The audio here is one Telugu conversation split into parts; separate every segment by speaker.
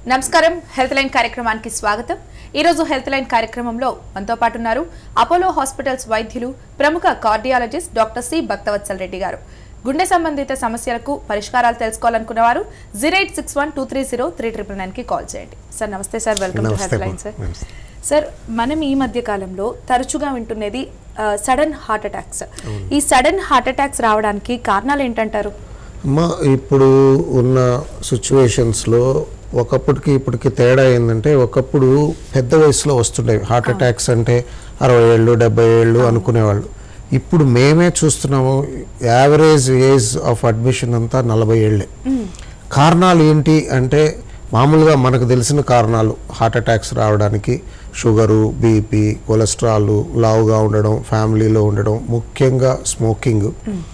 Speaker 1: నమస్కారం హెల్త్ లైన్ కార్యక్రమానికి స్వాగతం ఈరోజు హెల్త్ లైన్ కార్యక్రమంలో మనతో పాటు ఉన్నారు అపోలో హాస్పిటల్స్ వైద్యులు ప్రముఖ cardiologist doctor C Bhaktavatsal Reddy గారు గుండె సంబంధిత సమస్యలకు పరిష్కారాలు తెలుసుకోవాలనుకున్న వారు zero eight six one two three zero three triple nine కి కాల్ చేయండి సార్ నమస్తే sir welcome to
Speaker 2: Namaste
Speaker 1: health line
Speaker 2: అమ్మా.
Speaker 1: సార్
Speaker 2: నమస్తే.
Speaker 1: సార్ మనం ఈ మధ్య కాలంలో తరచుగా వింటున్నది సడన్ హార్ట్ అటాక్స్ ఈ సడన్ హార్ట్ అటాక్స్ రావడానికి కారణాలు ఏంటంటారు
Speaker 2: అమ్మ ఇప్పుడు ఉన్న సిచ్యువేషన్స్లో ఒకప్పటికి ఇప్పటికి తేడా ఏంటంటే ఒకప్పుడు పెద్ద వయసులో వస్తుండేవి హార్ట్ అటాక్స్ అంటే అరవై ఏళ్ళు డెబ్బై ఏళ్ళు అనుకునేవాళ్ళు ఇప్పుడు మేమే చూస్తున్నాము యావరేజ్ ఏజ్ ఆఫ్ అడ్మిషన్ అంతా నలభై ఏళ్ళే కారణాలు ఏంటి అంటే మామూలుగా మనకు తెలిసిన కారణాలు హార్ట్ అటాక్స్ రావడానికి షుగరు బీపీ కొలెస్ట్రాల్ లావుగా ఉండడం ఫ్యామిలీలో ఉండడం ముఖ్యంగా స్మోకింగ్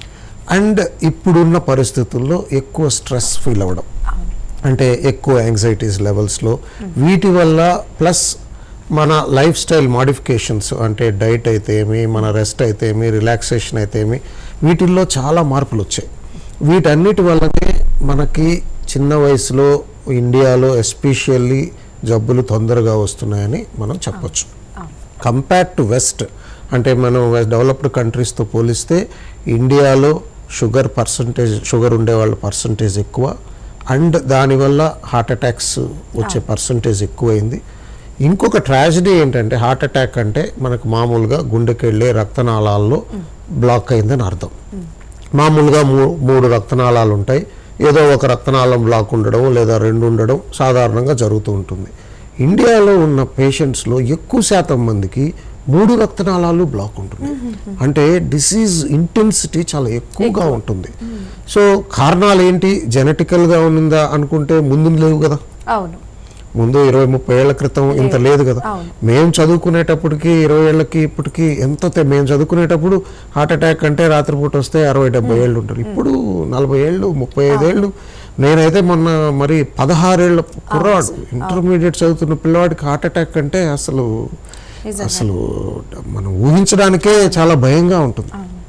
Speaker 2: అండ్ ఇప్పుడున్న పరిస్థితుల్లో ఎక్కువ స్ట్రెస్ ఫీల్ అవ్వడం అంటే ఎక్కువ యాంగ్జైటీస్ లెవెల్స్లో వీటి వల్ల ప్లస్ మన లైఫ్ స్టైల్ మాడిఫికేషన్స్ అంటే డైట్ అయితే ఏమి మన రెస్ట్ అయితే ఏమి రిలాక్సేషన్ అయితే ఏమి వీటిల్లో చాలా మార్పులు వచ్చాయి వీటన్నిటి వల్లనే మనకి చిన్న వయసులో ఇండియాలో ఎస్పెషల్లీ జబ్బులు తొందరగా వస్తున్నాయని మనం చెప్పొచ్చు కంపేర్ టు వెస్ట్ అంటే మనం డెవలప్డ్ కంట్రీస్తో పోలిస్తే ఇండియాలో షుగర్ పర్సంటేజ్ షుగర్ ఉండే వాళ్ళ పర్సంటేజ్ ఎక్కువ అండ్ దానివల్ల హార్ట్ అటాక్స్ వచ్చే పర్సంటేజ్ ఎక్కువైంది ఇంకొక ట్రాజడీ ఏంటంటే హార్ట్ అటాక్ అంటే మనకు మామూలుగా గుండెకి వెళ్ళే రక్తనాళాల్లో బ్లాక్ అయిందని అర్థం మామూలుగా మూ మూడు రక్తనాళాలు ఉంటాయి ఏదో ఒక రక్తనాళం బ్లాక్ ఉండడం లేదా రెండు ఉండడం సాధారణంగా జరుగుతూ ఉంటుంది ఇండియాలో ఉన్న పేషెంట్స్లో ఎక్కువ శాతం మందికి మూడు రక్తనాళాలు బ్లాక్ ఉంటుంది అంటే డిసీజ్ ఇంటెన్సిటీ చాలా ఎక్కువగా ఉంటుంది సో కారణాలు ఏంటి జెనెటికల్గా ఉందా అనుకుంటే ముందు లేవు కదా
Speaker 1: అవును
Speaker 2: ముందు ఇరవై ముప్పై ఏళ్ల క్రితం ఇంత లేదు కదా
Speaker 1: అవును.
Speaker 2: మేము చదువుకునేటప్పటికి ఇరవై ఏళ్ళకి ఇప్పటికి ఎంత తె- మేము చదువుకునేటప్పుడు హార్ట్ అటాక్ అంటే రాత్రిపూట వస్తే అరవై డెబ్బై ఏళ్ళు ఉంటారు ఇప్పుడు నలభై ఏళ్ళు ముప్పై ఐదేళ్ళు నేనైతే మొన్న మరి పదహారేళ్ల కుర్రాడు ఇంటర్మీడియట్ చదువుతున్న పిల్లవాడికి హార్ట్ అటాక్ అంటే అసలు
Speaker 1: నిజంగా.
Speaker 2: అసలు మనం ఊహించడానికే చాలా భయంగా ఉంటుంది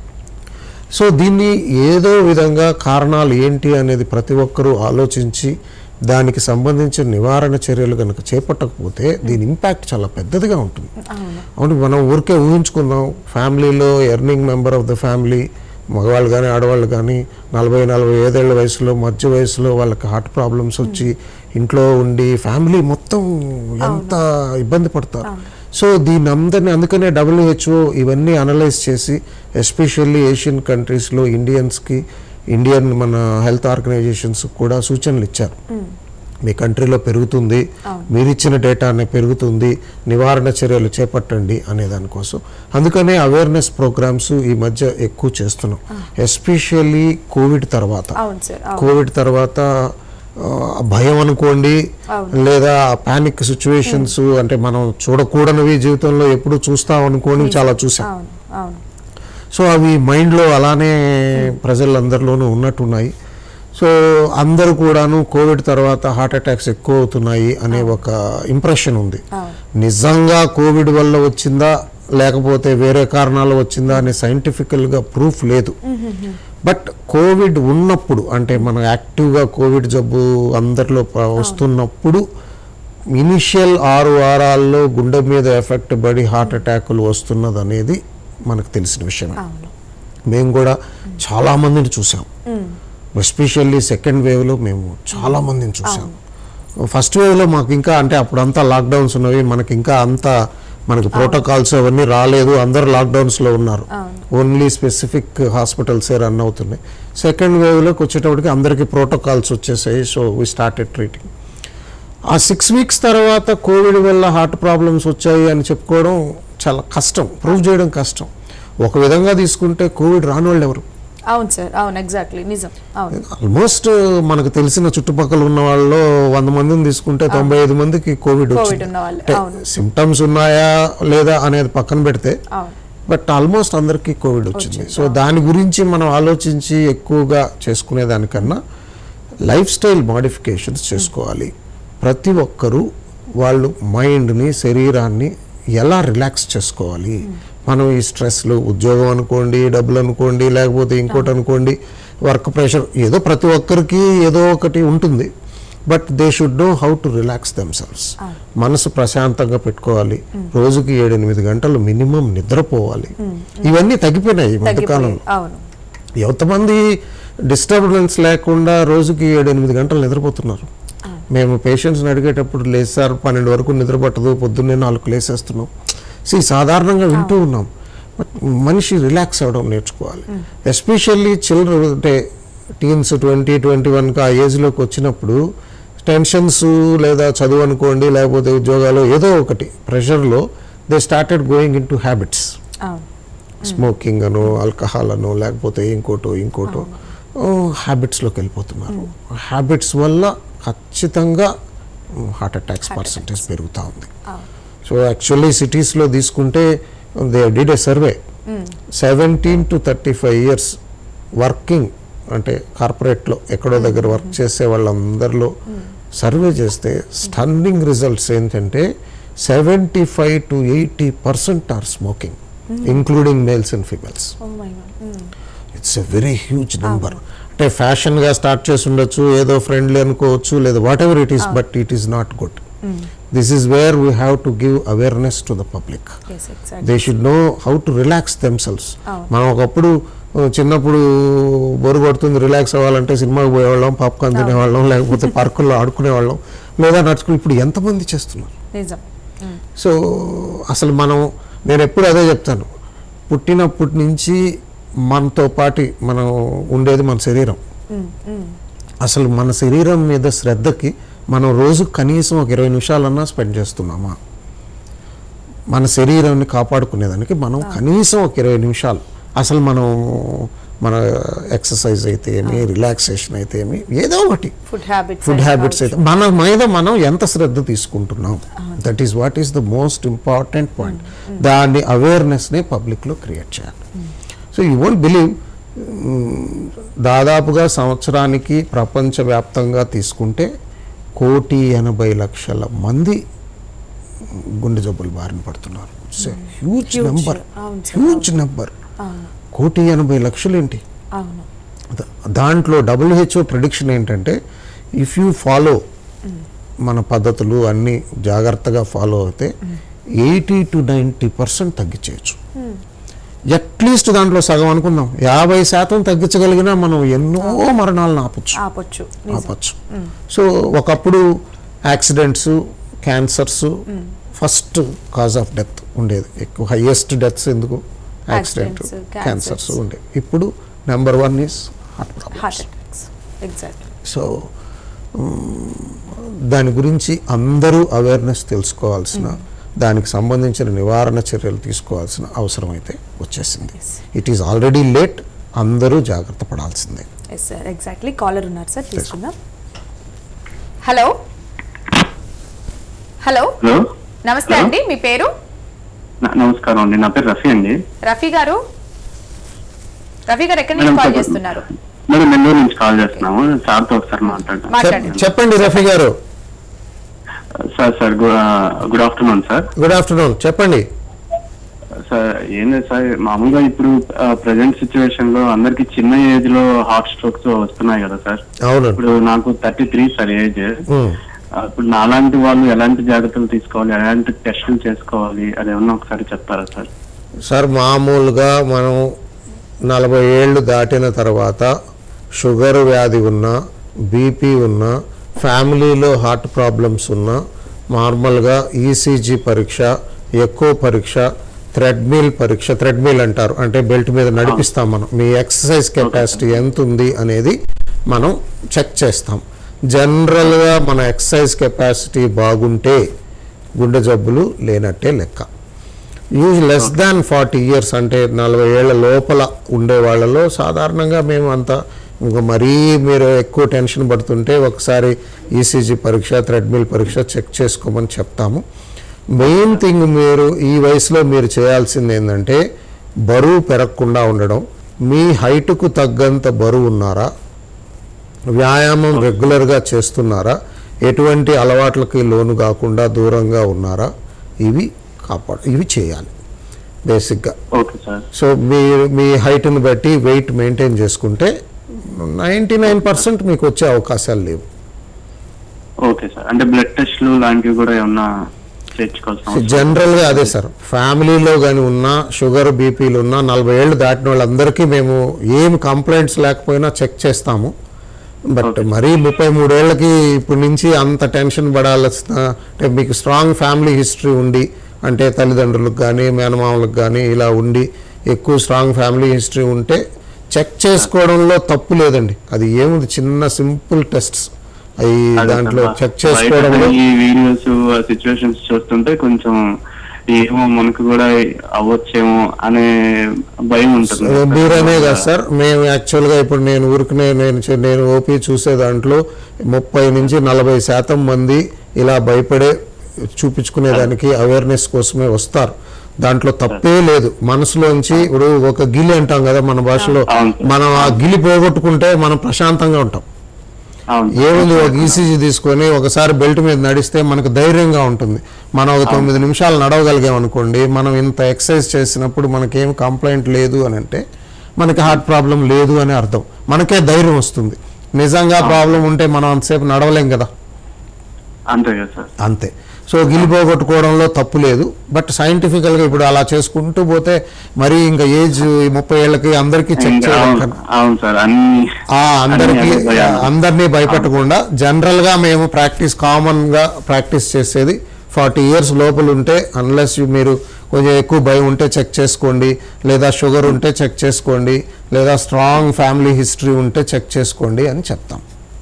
Speaker 2: సో దీన్ని ఏదో విధంగా కారణాలు ఏంటి అనేది ప్రతి ఒక్కరూ ఆలోచించి దానికి సంబంధించిన నివారణ చర్యలు కనుక చేపట్టకపోతే దీని ఇంపాక్ట్ చాలా పెద్దదిగా ఉంటుంది అవును మనం ఊరికే ఊహించుకుందాం ఫ్యామిలీలో earning member of the family మగవాళ్ళు కానీ ఆడవాళ్ళు కానీ నలభై నలభై ఐదేళ్ల వయసులో మధ్య వయసులో వాళ్ళకి హార్ట్ ప్రాబ్లమ్స్ వచ్చి ఇంట్లో ఉండి ఫ్యామిలీ మొత్తం ఎంత ఇబ్బంది పడతారు సో దీని అందరినీ అందుకనే డబ్ల్యూహెచ్ఓ ఇవన్నీ అనలైజ్ చేసి ఎస్పెషల్లీ ఏషియన్ కంట్రీస్లో ఇండియన్స్కి ఇండియన్ మన హెల్త్ ఆర్గనైజేషన్స్ కూడా సూచనలు ఇచ్చారు మీ కంట్రీలో పెరుగుతుంది మీరు ఇచ్చిన డేటానే పెరుగుతుంది నివారణ చర్యలు చేపట్టండి అనే దానికోసం అందుకనే అవేర్నెస్ ప్రోగ్రామ్స్ ఈ మధ్య ఎక్కువ చేస్తున్నాం ఎస్పెషల్లీ కోవిడ్ తర్వాత
Speaker 1: అవును సార్ అవును
Speaker 2: కోవిడ్ తర్వాత ఆ, భయం అనుకోండి లేదా పానిక్ సిచ్యువేషన్స్ అంటే మనం చూడకూడనివి జీవితంలో ఎప్పుడు చూస్తాం అనుకోని చాలా చూసాం
Speaker 1: అవును అవును
Speaker 2: సో అవి మైండ్లో అలానే ప్రజలందరిలోనూ ఉన్నట్టున్నాయి సో అందరూ కూడాను కోవిడ్ తర్వాత హార్ట్ అటాక్స్ ఎక్కువ అవుతున్నాయి అనే ఒక ఇంప్రెషన్ ఉంది నిజంగా కోవిడ్ వల్ల వచ్చిందా లేకపోతే వేరే కారణాలు వచ్చిందా అనే సైంటిఫికల్గా ప్రూఫ్ లేదు బట్ కోవిడ్ ఉన్నప్పుడు అంటే మనం యాక్టివ్గా కోవిడ్ జబ్బు అందరిలో ప- వస్తున్నప్పుడు ఇనిషియల్ ఆరు వారాల్లో గుండె మీద ఎఫెక్ట్ పడి హార్ట్ అటాకులు వస్తున్నది అనేది మనకు తెలిసిన విషయమే
Speaker 1: అవును
Speaker 2: మేము కూడా చాలా మందిని చూసాం ఎస్పెషల్లీ సెకండ్ వేవ్లో మేము చాలా మందిని చూసాం ఫస్ట్ వేవ్లో మాకు ఇంకా అంటే అప్పుడంతా లాక్డౌన్స్ ఉన్నవి మనకి ఇంకా అంత మనకి ప్రోటోకాల్స్ అవన్నీ రాలేదు అందరు లాక్డౌన్స్లో ఉన్నారు ఓన్లీ స్పెసిఫిక్ హాస్పిటల్సే రన్ అవుతున్నాయి సెకండ్ వేవ్లోకి వచ్చేటప్పటికి అందరికీ ప్రోటోకాల్స్ వచ్చేసాయి సో వీ స్టార్టెడ్ ట్రీటింగ్ ఆ సిక్స్ వీక్స్ తర్వాత కోవిడ్ వల్ల హార్ట్ ప్రాబ్లమ్స్ వచ్చాయి అని చెప్పుకోవడం చాలా కష్టం ప్రూవ్ చేయడం కష్టం ఒక విధంగా తీసుకుంటే కోవిడ్ రాని వాళ్ళు ఎవరు
Speaker 1: అవును సార్ అవును ఎగ్జాక్ట్లీ నిజం అవును
Speaker 2: ఆల్మోస్ట్ మనకు తెలిసిన చుట్టుపక్కల ఉన్న వాళ్ళలో వంద మందిని తీసుకుంటే తొంభై ఐదు మందికి కోవిడ్
Speaker 1: కోవిడ్
Speaker 2: వచ్చింది
Speaker 1: ఉన్న వాళ్ళు
Speaker 2: అంటే
Speaker 1: అవును
Speaker 2: సిమ్టమ్స్ ఉన్నాయా లేదా అనేది పక్కన పెడితే
Speaker 1: అవును
Speaker 2: బట్ ఆల్మోస్ట్ అందరికీ కోవిడ్ వచ్చింది సో దాని గురించి మనం ఆలోచించి ఎక్కువగా చేసుకునే దానికన్నా లైఫ్ స్టైల్ మాడిఫికేషన్స్ చేసుకోవాలి ప్రతి ఒక్కరూ వాళ్ళు మైండ్ని శరీరాన్ని ఎలా రిలాక్స్ చేసుకోవాలి మనం ఈ స్ట్రెస్లు ఉద్యోగం అనుకోండి డబ్బులు అనుకోండి లేకపోతే ఇంకోటి అనుకోండి వర్క్ ప్రెషర్ ఏదో ప్రతి ఒక్కరికి ఏదో ఒకటి ఉంటుంది but they should know how to relax themselves మనసు ప్రశాంతంగా పెట్టుకోవాలి రోజుకి ఏడెనిమిది గంటలు మినిమం నిద్రపోవాలి ఇవన్నీ తగ్గిపోయినాయి ఈ
Speaker 1: తగ్గిపోయి
Speaker 2: మధ్యకాలంలో
Speaker 1: అవును
Speaker 2: ఎంతమంది డిస్టర్బెన్స్ లేకుండా రోజుకి ఏడెనిమిది గంటలు నిద్రపోతున్నారు మేము పేషెంట్స్ని అడిగేటప్పుడు లేదు సార్ పన్నెండు వరకు నిద్ర పట్టదు పొద్దున్నే నాలుగు లేసేస్తున్నాం సి సాధారణంగా వింటూ ఉన్నాం బట్ మనిషి రిలాక్స్ అవ్వడం నేర్చుకోవాలి ఎస్పెషల్లీ చిల్డ్రన్ అంటే టీన్స్ ట్వంటీ ట్వంటీ వన్కి ఆ ఏజ్లోకి వచ్చినప్పుడు టెన్షన్స్ లేదా చదువు అనుకోండి లేకపోతే ఉద్యోగాలు ఏదో ఒకటి ప్రెషర్లో they started going into habits
Speaker 1: అవును
Speaker 2: స్మోకింగ్ అను ఆల్కహాల్ అను లేకపోతే ఇంకోటో ఇంకోటో హ్యాబిట్స్లోకి వెళ్ళిపోతున్నారు హ్యాబిట్స్ వల్ల ఖచ్చితంగా హార్ట్ అటాక్స్ పర్సంటేజ్ పెరుగుతూ ఉంది సో యాక్చువల్లీ సిటీస్లో తీసుకుంటే they did a survey seventeen to thirty five years working అంటే కార్పొరేట్లో ఎక్కడో దగ్గర వర్క్ చేసే వాళ్ళందరిలో సర్వే చేస్తే స్టన్నింగ్ రిజల్ట్స్ ఏంటంటే seventy five to eighty percent are smoking including males and females
Speaker 1: Oh my God. Mm.
Speaker 2: It's a very huge number అంటే ఫ్యాషన్గా స్టార్ట్ చేసి ఉండొచ్చు ఏదో ఫ్రెండ్లీ అనుకోవచ్చు లేదా whatever it is but it is not good this is where we have to give awareness to the public
Speaker 1: Yes, exactly.
Speaker 2: They should know how to relax themselves
Speaker 1: అవును.
Speaker 2: మనం ఒకప్పుడు ఆ, చిన్నప్పుడు బోరు కొడుతుంది రిలాక్స్ అవ్వాలంటే సినిమాకి పోయేవాళ్ళం పాప్కార్న్ తినేవాళ్ళం లేకపోతే పార్కుల్లో ఆడుకునేవాళ్ళం లేదా నడుచుకుని ఇప్పుడు ఎంతమంది చేస్తున్నారు
Speaker 1: నిజం Mm.
Speaker 2: సో అసలు మనం నేను ఎప్పుడు అదే చెప్తాను పుట్టినప్పటి నుంచి మనతో పాటి మనం ఉండేది మన శరీరం
Speaker 1: Mm. Mm.
Speaker 2: అసలు మన శరీరం మీద శ్రద్ధకి మనం రోజు కనీసం ఒక ఇరవై నిమిషాలన్నా స్పెండ్ చేస్తున్నామా మన శరీరాన్ని కాపాడుకునేదానికి మనం కనీసం ఒక ఇరవై నిమిషాలు అసలు మనం మన ఎక్సర్సైజ్ అయితే ఏమి రిలాక్సేషన్ అయితే ఏమి ఏదో ఒకటి
Speaker 1: ఫుడ్ హ్యాబిట్స్
Speaker 2: ఫుడ్ హ్యాబిట్స్ అయితే మన మీద మనం ఎంత శ్రద్ధ తీసుకుంటున్నాం that is what is the most important point దాన్ని అవేర్నెస్ని పబ్లిక్లో క్రియేట్ చేయాలి సో యూ వోంట్ బిలీవ్ దాదాపుగా సంవత్సరానికి ప్రపంచవ్యాప్తంగా తీసుకుంటే కోటి ఎనభై లక్షల మంది గుండె జబ్బులు బారిన పడుతున్నారు ఇట్స్ హ్యూజ్
Speaker 1: Huge.
Speaker 2: నెంబర్
Speaker 1: అవును సార్,
Speaker 2: హ్యూజ్ నెంబర్
Speaker 1: అవును
Speaker 2: కోటి ఎనభై లక్షలు ఏంటి
Speaker 1: అవును
Speaker 2: ద- దాంట్లో డబ్ల్యూహెచ్ఓ ప్రిడిక్షన్ ఏంటంటే ఇఫ్ యూ ఫాలో మన పద్ధతులు అన్నీ జాగ్రత్తగా ఫాలో అయితే ఎయిటీ టు నైంటీ పర్సెంట్ తగ్గించేయచ్చు అట్లీస్ట్ దాంట్లో సగం అనుకుందాం యాభై శాతం తగ్గించగలిగినా మనం ఎన్నో మరణాలను ఆపచ్చు
Speaker 1: ఆపొచ్చు నిజం
Speaker 2: ఆపచ్చు సో ఒకప్పుడు accidents cancers first cause of death ఉండేది ఎక్కువ హైయెస్ట్ డెత్స్ ఎందుకు యాక్సిడెంట్
Speaker 1: Accidents,
Speaker 2: క్యాన్సర్స్
Speaker 1: cancers.
Speaker 2: ఉండేవి ఇప్పుడు number one is heart problem
Speaker 1: heart attacks exactly
Speaker 2: so మ్, దాని గురించి అందరూ అవేర్నెస్ తెలుసుకోవాల్సిన దానికి సంబంధించిన నివారణ చర్యలు తీసుకోవాల్సిన అవసరం అయితే వచ్చేసింది ఇట్ ఈస్ ఆల్రెడీ లేట్ అందరూ జాగ్రత్త పడాల్సిందే
Speaker 1: ఎస్ సార్ ఎగ్జాక్ట్లీ కాలర్ ఉన్నారు సార్ తీసుకుందాం హలో హలో
Speaker 3: హలో
Speaker 1: నమస్తే
Speaker 3: Hello.
Speaker 1: అండి మీ పేరు
Speaker 3: న- నమస్కారం అండి నా పేరు రఫీ అండి
Speaker 1: రఫీ గారు రఫీ గారు ఎక్కడి నుంచి
Speaker 3: మేడం,
Speaker 1: కాల్
Speaker 3: చెప్పండి.
Speaker 1: చేస్తున్నారు
Speaker 3: మేడం నెల్లూరు నుంచి కాల్ చేస్తున్నాము సార్తో ఒకసారి మాట్లాడతాం
Speaker 1: మాట్లాడండి
Speaker 2: చెప్- చెప్పండి రఫీ గారు
Speaker 3: సార్ సార్ గు- ఆ, good afternoon sir
Speaker 2: good afternoon చెప్పండి
Speaker 3: సార్ ఏం లేదు సార్ మామూలుగా ఇప్పుడు ప్రజెంట్ సిచ్యువేషన్ లో అందరికి చిన్న ఏజ్ లో హార్ట్ స్ట్రోక్స్ వస్తున్నాయి కదా సార్
Speaker 2: అవునండి
Speaker 3: ఇప్పుడు నాకు థర్టీ త్రీ సార్ ఏజ్
Speaker 2: మ్.
Speaker 3: ఇప్పుడు నాలాంటి వాళ్ళు ఎలాంటి జాగ్రత్తలు తీసుకోవాలి ఎలాంటి టెస్టులు చేసుకోవాలి అదేమన్నా ఒకసారి చెప్తారా సార్
Speaker 2: సార్ మామూలుగా మనం నలభై ఏళ్ళు దాటిన తర్వాత షుగర్ వ్యాధి ఉన్నా బీపీ ఉన్నా ఫ్యామిలీలో హార్ట్ ప్రాబ్లమ్స్ ఉన్నా నార్మల్గా ఈసీజీ పరీక్ష ఎక్కువ పరీక్ష థ్రెడ్మిల్ పరీక్ష థ్రెడ్మిల్ అంటారు అంటే బెల్ట్ మీద నడిపిస్తాం మనం మీ ఎక్సర్సైజ్ కెపాసిటీ ఎంత ఉంది అనేది మనం చెక్ చేస్తాం జనరల్గా మన ఎక్సర్సైజ్ కెపాసిటీ బాగుంటే గుండె జబ్బులు లేనట్టే లెక్క use less than forty years అంటే నలభై ఏళ్ల లోపల ఉండే వాళ్ళలో సాధారణంగా మేము అంత ఇంకా మరీ మీరు ఎక్కువ టెన్షన్ పడుతుంటే ఒకసారి ఈసీజీ పరీక్ష థ్రెడ్మిల్ పరీక్ష చెక్ చేసుకోమని చెప్తాము మెయిన్ థింగ్ మీరు ఈ వయసులో మీరు చేయాల్సింది ఏంటంటే బరువు పెరగకుండా ఉండడం మీ హైట్కు తగ్గంత బరువు ఉన్నారా వ్యాయామం రెగ్యులర్గా చేస్తున్నారా ఎటువంటి అలవాట్లకి లోను కాకుండా దూరంగా ఉన్నారా ఇవి కాపాడు ఇవి చేయాలి బేసిక్గా
Speaker 3: ఓకే సార్
Speaker 2: సో మీ మీ హైట్ని బట్టి వెయిట్ మెయింటైన్ చేసుకుంటే నైంటీ నైన్ పర్సెంట్ మీకు వచ్చే అవకాశాలు లేవు
Speaker 3: ఓకే సార్ అంటే బ్లడ్ టెస్ట్లు లాంటివి కూడా ఏమన్నా చేర్చుకోవాల్సిన అవసరం
Speaker 2: జనరల్గా అదే సార్ ఫ్యామిలీలో కానీ ఉన్నా షుగర్ బీపీలు ఉన్నా నలభై ఏళ్ళు దాటిన వాళ్ళందరికీ మేము ఏం కంప్లైంట్స్ లేకపోయినా చెక్ చేస్తాము బట్ మరీ ముప్పై మూడేళ్లకి ఇప్పటి నుంచి అంత టెన్షన్ పడాల్సిన అంటే మీకు స్ట్రాంగ్ ఫ్యామిలీ హిస్టరీ ఉండి అంటే తల్లిదండ్రులకు కానీ మేనమామలకు కానీ ఇలా ఉండి ఎక్కువ స్ట్రాంగ్ ఫ్యామిలీ హిస్టరీ ఉంటే చెక్ చేసుకోవడంలో తప్పు లేదండి అది ఏముంది చిన్న సింపుల్ టెస్ట్స్ అవి
Speaker 3: అదే
Speaker 2: దాంట్లో
Speaker 3: సార్,
Speaker 2: చెక్
Speaker 3: బయట
Speaker 2: చేసుకోవడంలో
Speaker 3: ఈ వీడియోస్ సిచ్యువేషన్స్ చూస్తుంటే కొంచెం ఏమో మనకు కూడా అవ్వచ్చేమో అనే భయం ఉంటుంది
Speaker 2: సో మీరనే కదా సార్ మేము యాక్చువల్గా ఇప్పుడు నేను ఊరికనే నేను చే- నేను ఓపీ చూసే దాంట్లో ముప్పై నుంచి నలభై శాతం మంది ఇలా భయపడే చూపించుకునేదానికి అవేర్నెస్ కోసమే వస్తారు దాంట్లో తప్పే లేదు మనసులోంచి ఇప్పుడు ఒక గిలి అంటాం కదా మన భాషలో
Speaker 3: అవును సార్.
Speaker 2: మనం ఆ గిలి పోగొట్టుకుంటే మనం ప్రశాంతంగా ఉంటాం
Speaker 3: అవును
Speaker 2: ఏముంది ఒక ఈసీజీ తీసుకొని ఒకసారి బెల్ట్ మీద నడిస్తే మనకు ధైర్యంగా ఉంటుంది మనం ఒక తొమ్మిది నిమిషాలు నడవగలిగాం అనుకోండి మనం ఇంత ఎక్సర్సైజ్ చేసినప్పుడు మనకేం కంప్లైంట్ లేదు అని అంటే మనకి హార్ట్ ప్రాబ్లం లేదు అని అర్థం మనకే ధైర్యం వస్తుంది నిజంగా ప్రాబ్లం ఉంటే మనం అంతసేపు నడవలేం కదా
Speaker 3: అంతే కదా సార్
Speaker 2: అంతే సో గిలిపోగొట్టుకోవడంలో తప్పు లేదు బట్ సైంటిఫికల్గా ఇప్పుడు అలా చేసుకుంటూ పోతే మరి ఇంకా ఏజ్ ముప్పై ఏళ్ళకి అందరికీ చెక్
Speaker 3: ఇంకా
Speaker 2: చేయడం
Speaker 3: అవును
Speaker 2: కన్నా
Speaker 3: అవును సార్ అన్ని
Speaker 2: ఆ అందరికి
Speaker 3: అన్ని భయాలు.
Speaker 2: అందరినీ భయపెట్టకుండా జనరల్ గా మేము ప్రాక్టీస్ కామన్ గా ప్రాక్టీస్ చేసేది ఫార్టీ ఇయర్స్ లోపల ఉంటే అన్లెస్ మీరు కొంచెం ఎక్కువ భయం ఉంటే చెక్ చేసుకోండి లేదా షుగర్ ఉంటే చెక్ చేసుకోండి లేదా స్ట్రాంగ్ ఫ్యామిలీ హిస్టరీ ఉంటే చెక్ చేసుకోండి అని చెప్తాం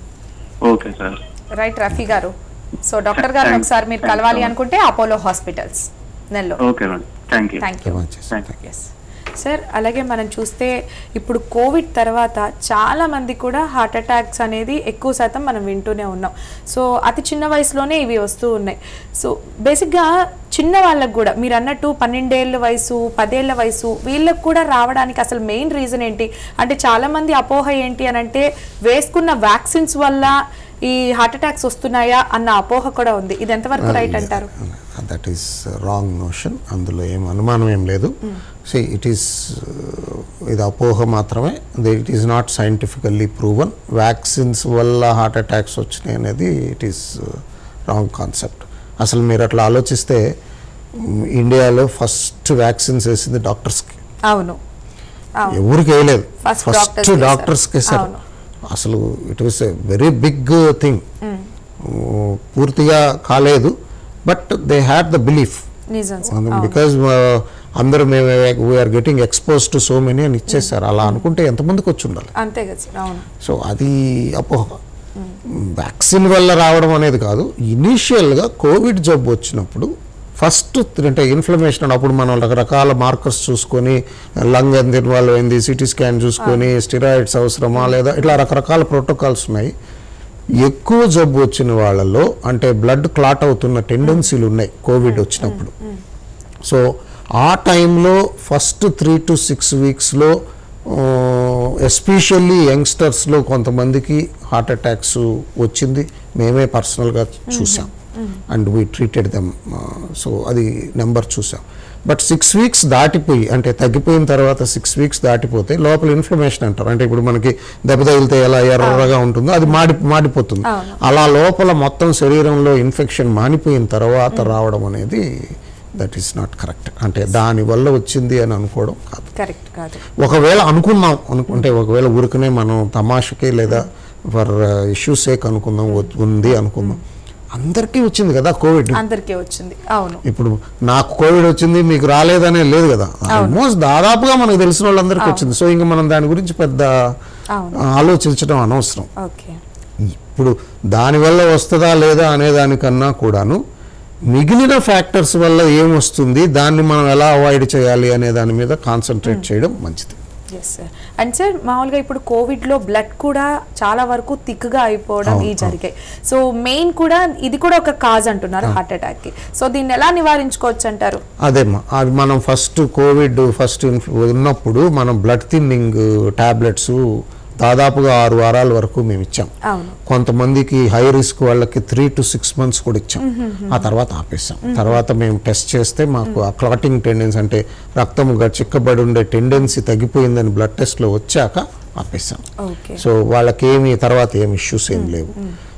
Speaker 3: ఓకే సార్
Speaker 1: రైట్ రఫీ గారు సో డాక్టర్ గారిని
Speaker 3: Thank-
Speaker 1: ఒకసారి మీరు
Speaker 3: thank you
Speaker 1: కలవాలి
Speaker 3: so much.
Speaker 1: అనుకుంటే Apollo hospitals Nellore
Speaker 3: okay madam thank you
Speaker 1: thank you
Speaker 2: thank you
Speaker 1: yes sir అలాగే మనం చూస్తే ఇప్పుడు కోవిడ్ తర్వాత చాలా మంది కూడా హార్ట్ అటాక్స్ అనేది ఎక్కువ శాతం మనం వింటూనే ఉన్నాం సో అతి చిన్న వయసులోనే ఇవి వస్తూ ఉన్నాయి సో బేసిక్గా చిన్న వాళ్ళకు కూడా మీరు అన్నట్టు పన్నెండేళ్ళ వయసు పదేళ్ల వయసు వీళ్ళకు కూడా రావడానికి అసలు మెయిన్ రీజన్ ఏంటి అంటే చాలా మంది అపోహ ఏంటి అని అంటే వేసుకున్న వ్యాక్సిన్స్ వల్ల ఈ హార్ట్ అటాక్స్ వస్తున్నాయా అన్న అపోహ కూడా ఉంది ఇది ఎంతవరకు రైట్ అంటారు
Speaker 2: దట్ ఈస్ రాంగ్ నోషన్ అందులో ఏం అనుమానం ఏం లేదు సి ఇట్ ఈస్ ఇది అపోహ మాత్రమే it is not scientifically proven vaccines వల్ల హార్ట్ అటాక్స్ వచ్చినాయి అనేది ఇట్ ఈస్ రాంగ్ కాన్సెప్ట్ అసలు మీరు అట్లా ఆలోచిస్తే మ్, ఇండియాలో ఫస్ట్ వ్యాక్సిన్స్ వేసింది డాక్టర్స్కి
Speaker 1: అవును అవును
Speaker 2: ఎవరికి వేయలేదు
Speaker 1: First
Speaker 2: ఫస్ట్
Speaker 1: doctors వేశారు.
Speaker 2: డాక్టర్స్కి వేశారు
Speaker 1: అవును.
Speaker 2: అసలు it was a very big thing పూర్తిగా కాలేదు but they had the belief
Speaker 1: నిజం సార్ అవును.
Speaker 2: బికాజ్ అందరూ మేము we are getting expose to so many అని ఇచ్చేసారు అలా అనుకుంటే ఎంతమందికి వచ్చి ఉండాలి
Speaker 1: అంతే కదా సార్ అవును
Speaker 2: సో అది అపోహ వ్యాక్సిన్ వల్ల రావడం అనేది కాదు ఇనీషియల్గా కోవిడ్ జబ్బు వచ్చినప్పుడు ఫస్ట్ అంటే ఇన్ఫ్లమేషన్ అప్పుడు మనం రకరకాల మార్కర్స్ చూసుకొని లంగ్ ఎంత ఇన్వాల్వ్ అయింది సిటీ స్కాన్ చూసుకొని స్టిరాయిడ్స్ అవసరమా లేదా ఇట్లా రకరకాల ప్రోటోకాల్స్ ఉన్నాయి ఎక్కువ జబ్బు వచ్చిన వాళ్ళలో అంటే బ్లడ్ క్లాట్ అవుతున్న టెండెన్సీలు ఉన్నాయి కోవిడ్ వచ్చినప్పుడు సో ఆ టైంలో ఫస్ట్ త్రీ టు సిక్స్ వీక్స్లో ఎస్పెషల్లీ యంగ్స్టర్స్లో కొంతమందికి హార్ట్ అటాక్స్ వచ్చింది మేమే పర్సనల్గా చూసాం and we treated them so అది నెంబర్ చూసాం బట్ సిక్స్ వీక్స్ దాటిపోయి అంటే తగ్గిపోయిన తర్వాత సిక్స్ వీక్స్ దాటిపోతే లోపల ఇన్ఫ్లమేషన్ అంటారు అంటే ఇప్పుడు మనకి దెబ్బ తగిలితే ఎలా ఎర్రగా ఉంటుందో అది మాడి మాడిపోతుంది
Speaker 1: అవును.
Speaker 2: అలా లోపల మొత్తం శరీరంలో ఇన్ఫెక్షన్ మానిపోయిన తర్వాత రావడం అనేది దట్ ఈస్ నాట్ కరెక్ట్ అంటే దాని వల్ల వచ్చింది అని అనుకోవడం కాదు
Speaker 1: కరెక్ట్ కాదు
Speaker 2: ఒకవేళ అనుకున్నాం అనుకుంటే ఒకవేళ ఊరికనే మనం తమాషకి లేదా ఫర్ ఇష్యూ సేక్ అనుకుందాం వ- ఉంది అనుకుందాం అందరికీ వచ్చింది కదా కోవిడ్
Speaker 1: అందరికీ వచ్చింది అవును
Speaker 2: ఇప్పుడు నాకు కోవిడ్ వచ్చింది మీకు రాలేదనే లేదు కదా ఆల్మోస్ట్ దాదాపుగా మనకు తెలిసిన వాళ్ళందరికీ వచ్చింది సో ఇంకా మనం దాని గురించి పెద్ద
Speaker 1: అవును
Speaker 2: ఆలోచించడం అనవసరం
Speaker 1: ఓకే
Speaker 2: ఇప్పుడు దానివల్ల వస్తుందా లేదా అనే దానికన్నా కూడాను మిగిలిన ఫ్యాక్టర్స్ వల్ల ఏమొస్తుంది దాన్ని మనం ఎలా అవాయిడ్ చేయాలి అనే దాని మీద కాన్సన్ట్రేట్ చేయడం మంచిది
Speaker 1: ఎస్ సార్ అండ్ సార్ మామూలుగా ఇప్పుడు కోవిడ్లో బ్లడ్ కూడా చాలా వరకు థిక్గా అయిపోవడం ఈ జరిగాయి సో మెయిన్ కూడా ఇది కూడా ఒక కాజ్ అంటున్నారు హార్ట్ అటాక్కి సో దీన్ని ఎలా నివారించుకోవచ్చు అంటారు
Speaker 2: అదేమ్మా అది మనం ఫస్ట్ కోవిడ్ ఫస్ట్ ఉన్నప్పుడు మనం బ్లడ్ థిన్నింగ్ టాబ్లెట్స్ దాదాపుగా ఆరు వారాల వరకు మేము ఇచ్చాం
Speaker 1: అవును
Speaker 2: కొంతమందికి హై రిస్క్ వాళ్ళకి త్రీ టు సిక్స్ మంత్స్ కూడా ఇచ్చాం ఆ తర్వాత ఆపేసాం తర్వాత మేము టెస్ట్ చేస్తే మాకు ఆ క్లాటింగ్ టెండెన్సీ అంటే రక్తం గ- చిక్కబడి ఉండే టెండెన్సీ తగ్గిపోయిందని బ్లడ్ టెస్ట్లో వచ్చాక ఆపేసాం
Speaker 1: ఓకే
Speaker 2: సో వాళ్ళకి ఏమి తర్వాత ఏమి ఇష్యూస్ ఏం లేవు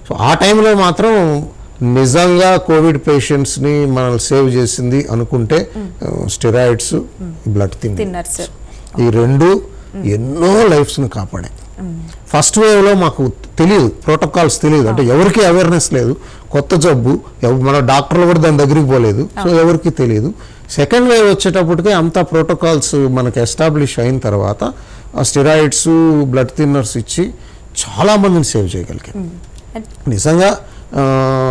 Speaker 2: సో ఆ టైంలో మాత్రం నిజంగా కోవిడ్ పేషెంట్స్ని మనల్ని సేవ్ చేసింది అనుకుంటే స్టెరాయిడ్స్ బ్లడ్ థిన్
Speaker 1: తిన్నర్స్
Speaker 2: ఈ రెండు ఎన్నో లైఫ్స్ని కాపాడాయి ఫస్ట్ వేవ్లో మాకు తెలియదు ప్రోటోకాల్స్ తెలియదు అంటే ఎవరికి అవేర్నెస్ లేదు కొత్త జబ్బు ఎవ- మన డాక్టర్లు కూడా దాని దగ్గరికి పోలేదు సో ఎవరికి తెలియదు సెకండ్ వేవ్ వచ్చేటప్పటికే అంతా ప్రోటోకాల్స్ మనకి ఎస్టాబ్లిష్ అయిన తర్వాత ఆ స్టెరాయిడ్స్ బ్లడ్ థిన్నర్స్ ఇచ్చి చాలా మందిని సేవ్ చేయగలిగాం నిజంగా ఆ,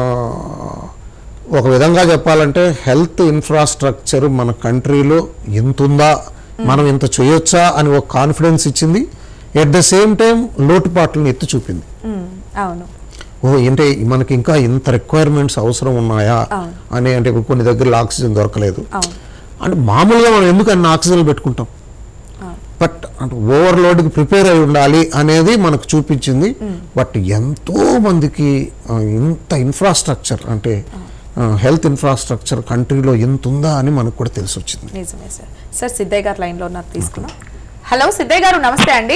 Speaker 2: ఒక విధంగా చెప్పాలంటే హెల్త్ ఇన్ఫ్రాస్ట్రక్చర్ మన కంట్రీలో ఎంత ఉందా మనం ఇంత చేయొచ్చా అని ఒక కాన్ఫిడెన్స్ ఇచ్చింది ఎట్ ద సేమ్ టైం లోటుపాట్లను ఎత్తి చూపింది
Speaker 1: అవును
Speaker 2: ఓ ఏంటి మనకి ఇంకా ఇంత రిక్వైర్మెంట్స్ అవసరం ఉన్నాయా
Speaker 1: అవును.
Speaker 2: అని అంటే ఇప్పుడు కొన్ని దగ్గర ఆక్సిజన్ దొరకలేదు
Speaker 1: అవును
Speaker 2: అంటే మామూలుగా మనం ఎందుకు అన్ని ఆక్సిజన్లు పెట్టుకుంటాం బట్ అంటే ఓవర్లోడ్కి ప్రిపేర్ అయి ఉండాలి అనేది మనకు చూపించింది బట్ ఎంతో మందికి ఆ, ఇంత ఇన్ఫ్రాస్ట్రక్చర్ అంటే హెల్త్ ఇన్ఫ్రాస్ట్రక్చర్ కంట్రీలో ఎంత ఉందా అని మనకు కూడా తెలిసి వచ్చింది
Speaker 1: నిజమే సార్ సార్ సిద్ధయ్య గారు లైన్లో ఉన్నారు తీసుకున్నాం హలో సిద్ధయ్య గారు నమస్తే అండి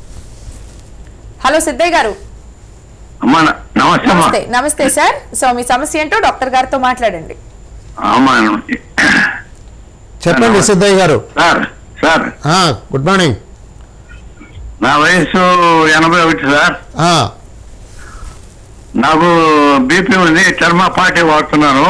Speaker 1: హలో సిద్ధయ్య గారు
Speaker 3: అమ్మా న- నమస్తే అమ్మా
Speaker 1: నమస్తే నమస్తే సార్ సో మీ సమస్య ఏంటో డాక్టర్ గారితో మాట్లాడండి
Speaker 3: అమ్మా
Speaker 2: చెప్పండి సిద్ధయ్య గారు
Speaker 3: సార్ సార్
Speaker 2: గుడ్ మార్నింగ్
Speaker 3: నా వయసు ఎనభై ఒకటి సార్ నాకు బీపీ ఉంది చర్మ పార్టీ వాడుతున్నాను